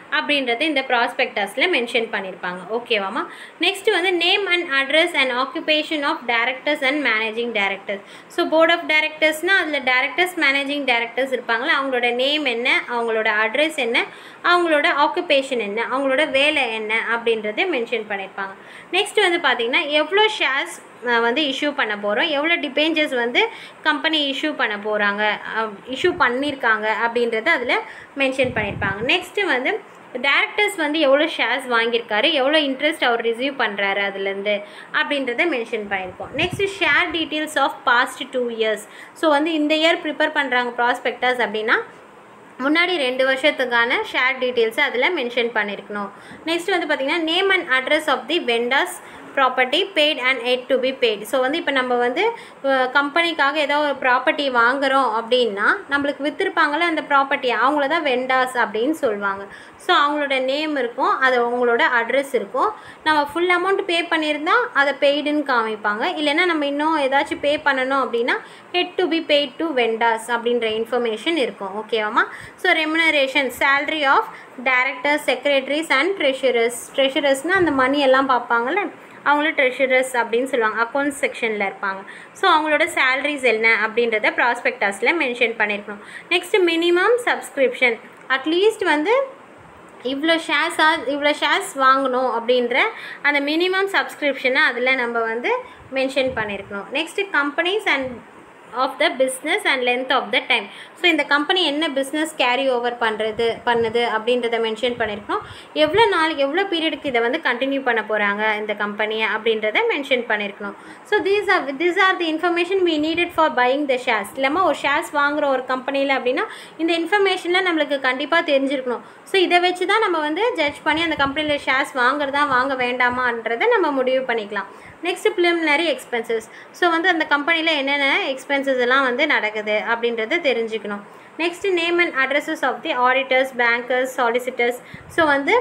A: அப்படின்றத இந்த ப்ராஸ்பெக்டஸில் மென்ஷன் பண்ணியிருப்பாங்க ஓகேவாமா நெக்ஸ்ட் வந்து name and address and occupation of directors and managing directors so board of டேரக்டர்ஸ்னால் அதில் டேரக்டர்ஸ் மேனேஜிங் டேரக்டர்ஸ் இருப்பாங்களா அவங்களோட நேம் என்ன அவங்களோட அட்ரஸ் என்ன அவங்களோட ஆக்குபேஷன் என்ன அவங்களோட வேலை என்ன அப்படின்றத மென்ஷன் பண்ணியிருப்பாங்க நெக்ஸ்ட் வந்து பார்த்திங்கன்னா எவ்வளோ ஷேர்ஸ் வந்து இஷ்யூ பண்ண போகிறோம் எவ்வளோ டிபேஞ்சர்ஸ் வந்து கம்பெனி இஷ்யூ பண்ண போகிறாங்க இஷ்யூ பண்ணியிருக்காங்க அப்படின்றத அதில் மென்ஷன் பண்ணியிருப்பாங்க நெக்ஸ்ட்டு வந்து டேரக்டர்ஸ் வந்து எவ்வளோ ஷேர்ஸ் வாங்கியிருக்காரு எவ்வளோ இன்ட்ரெஸ்ட் அவர் ரிசீவ் பண்ணுறாரு அதுலேருந்து அப்படின்றத மென்ஷன் பண்ணியிருக்கோம் next share details of past two years so வந்து இந்த இயர் ப்ரிப்பேர் பண்ணுறாங்க ப்ராஸ்பெக்டர்ஸ் அப்படின்னா முன்னாடி ரெண்டு வருஷத்துக்கான ஷேர் டீட்டெயில்ஸை அதில் மென்ஷன் பண்ணியிருக்கணும் நெக்ஸ்ட் வந்து பார்த்திங்கன்னா name and address of the vendors property paid and yet to be paid so வந்து இப்போ நம்ம வந்து கம்பெனிக்காக ஏதோ ஒரு ப்ராப்பர்ட்டி வாங்குகிறோம் அப்படின்னா நம்மளுக்கு விற்றுருப்பாங்களே அந்த ப்ராப்பர்ட்டி அவங்கள தான் வெண்டாஸ் அப்படின்னு சொல்லுவாங்க ஸோ அவங்களோட நேம் இருக்கும் அது அவங்களோட அட்ரஸ் இருக்கும் நம்ம ஃபுல் அமௌண்ட் பே பண்ணியிருந்தா அதை பெய்டுன்னு காமிப்பாங்க இல்லைன்னா நம்ம இன்னும் ஏதாச்சும் பே பண்ணணும் அப்படின்னா had to be paid to vendors அப்படின்ற இன்ஃபர்மேஷன் இருக்கும் ஓகேவாமா so remuneration salary of directors secretaries and treasurers ட்ரெஷரர்ஸ்னால் அந்த மணி எல்லாம் பார்ப்பாங்கள்ல அவங்களும் ட்ரெஷரர்ஸ் அப்படின்னு சொல்லுவாங்க அக்கௌண்ட்ஸ் செக்ஷனில் இருப்பாங்க ஸோ அவங்களோட சேலரிஸ் என்ன அப்படின்றத ப்ராஸ்பெக்டாஸில் மென்ஷன் பண்ணியிருக்கணும் நெக்ஸ்ட்டு மினிமம் சப்ஸ்கிரிப்ஷன் அட்லீஸ்ட் வந்து இவ்வளோ ஷேர்ஸாக இவ்வளோ ஷேர்ஸ் வாங்கணும் அப்படின்ற அந்த மினிமம் சப்ஸ்கிரிப்ஷனை அதில் நம்ம வந்து மென்ஷன் பண்ணியிருக்கணும் next companies and of the business and length of the time so இந்த கம்பெனி என்ன பிஸ்னஸ் கேரி ஓவர் பண்ணுறது பண்ணுது அப்படின்றத மென்ஷன் பண்ணியிருக்கோம் எவ்வளோ நாள் எவ்வளோ பீரியடுக்கு இதை வந்து கண்டினியூ பண்ண போகிறாங்க இந்த கம்பெனியை அப்படின்றத மென்ஷன் பண்ணியிருக்கணும் so these are this are the information we needed for buying the shares இல்லாமல் ஒரு ஷேர்ஸ் வாங்குகிற ஒரு கம்பெனியில் அப்படின்னா இந்த இன்ஃபர்மேஷனில் நம்மளுக்கு கண்டிப்பாக தெரிஞ்சிருக்கணும் ஸோ இதை வச்சு தான் நம்ம வந்து ஜட்ஜ் பண்ணி அந்த கம்பெனியில் ஷேர்ஸ் வாங்குறதா வாங்க வேண்டாமான்றதை நம்ம முடிவு பண்ணிக்கலாம் நெக்ஸ்ட் ப்ரிலிமினரி எக்ஸ்பென்சஸ் ஸோ வந்து அந்த கம்பெனியில் என்னென்ன எக்ஸ்பென்சஸ் எல்லாம் வந்து நடக்குது அப்படின்றத தெரிஞ்சுக்கணும் next name and addresses of the auditors bankers solicitors so வந்து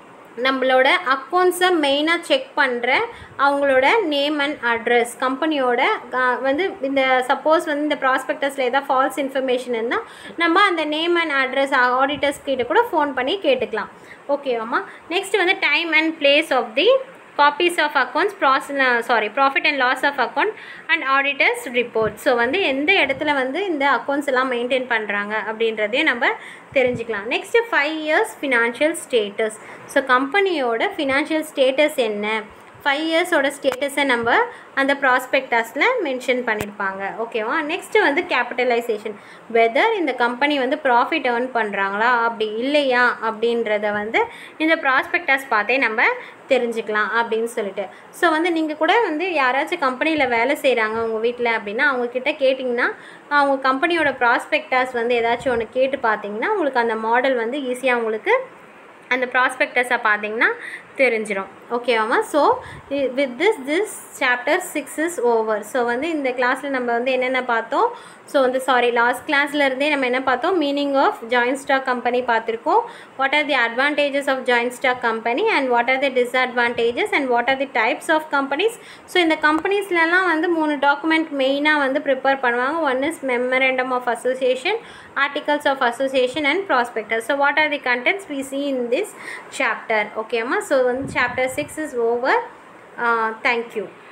A: நம்மளோட அக்கௌண்ட்ஸை மெயினாக செக் பண்ணுற அவங்களோட நேம் அண்ட் அட்ரஸ் கம்பெனியோட வந்து இந்த சப்போஸ் வந்து இந்த ப்ராஸ்பெக்டஸில் ஏதாவது ஃபால்ஸ் இன்ஃபர்மேஷன் இருந்தால் நம்ம அந்த நேம் அண்ட் அட்ரஸ் ஆடிட்டர்ஸ் கிட்ட கூட ஃபோன் பண்ணி கேட்டுக்கலாம் ஓகேவாம்மா நெக்ஸ்ட் வந்து time and place of the copies of accounts ப்ராஸ் sorry profit and loss of account and auditors report so வந்து எந்த இடத்துல வந்து இந்த அக்கௌண்ட்ஸ் எல்லாம் மெயின்டைன் பண்ணுறாங்க அப்படின்றதையும் நம்ம தெரிஞ்சுக்கலாம் next five years financial status so கம்பெனியோட ஃபினான்ஷியல் ஸ்டேட்டஸ் என்ன ஃபைவ் இயர்ஸோட ஸ்டேட்டஸை நம்ம அந்த ப்ராஸ்பெக்டாஸில் மென்ஷன் பண்ணியிருப்பாங்க ஓகேவா நெக்ஸ்ட்டு வந்து கேபிட்டலைசேஷன் வெதர் இந்த கம்பெனி வந்து ப்ராஃபிட் ஏர்ன் பண்ணுறாங்களா அப்படி இல்லையா அப்படின்றத வந்து இந்த ப்ராஸ்பெக்டாஸ் பார்த்தே நம்ம தெரிஞ்சுக்கலாம் அப்படின்னு சொல்லிட்டு ஸோ வந்து நீங்கள் கூட வந்து யாராச்சும் கம்பெனியில் வேலை செய்கிறாங்க உங்கள் வீட்டில் அப்படின்னா அவங்கக்கிட்ட கேட்டிங்கன்னா அவங்க கம்பெனியோட ப்ராஸ்பெக்டாஸ் வந்து ஏதாச்சும் ஒன்று கேட்டு பார்த்தீங்கன்னா உங்களுக்கு அந்த மாடல் வந்து ஈஸியாக உங்களுக்கு அந்த ப்ராஸ்பெக்டஸை பார்த்தீங்கன்னா தெரிஞ்சிடும் ஓகேவாமா so with this this chapter six is over so வந்து இந்த கிளாஸில் நம்ம வந்து என்னென்ன பார்த்தோம் ஸோ வந்து சாரி லாஸ்ட் கிளாஸில் இருந்தே நம்ம என்ன பார்த்தோம் meaning of joint stock company பார்த்துருக்கோம் what are the advantages of joint stock company and what are the disadvantages and what are the types of companies so இந்த கம்பெனிஸ்லலாம் வந்து மூணு டாக்குமெண்ட் மெயினாக வந்து ப்ரிப்பேர் பண்ணுவாங்க one is memorandum of association articles of association and prospectus so what are the contents we see in this chapter ஓகேம்மா so வந்து chapter six is over thank you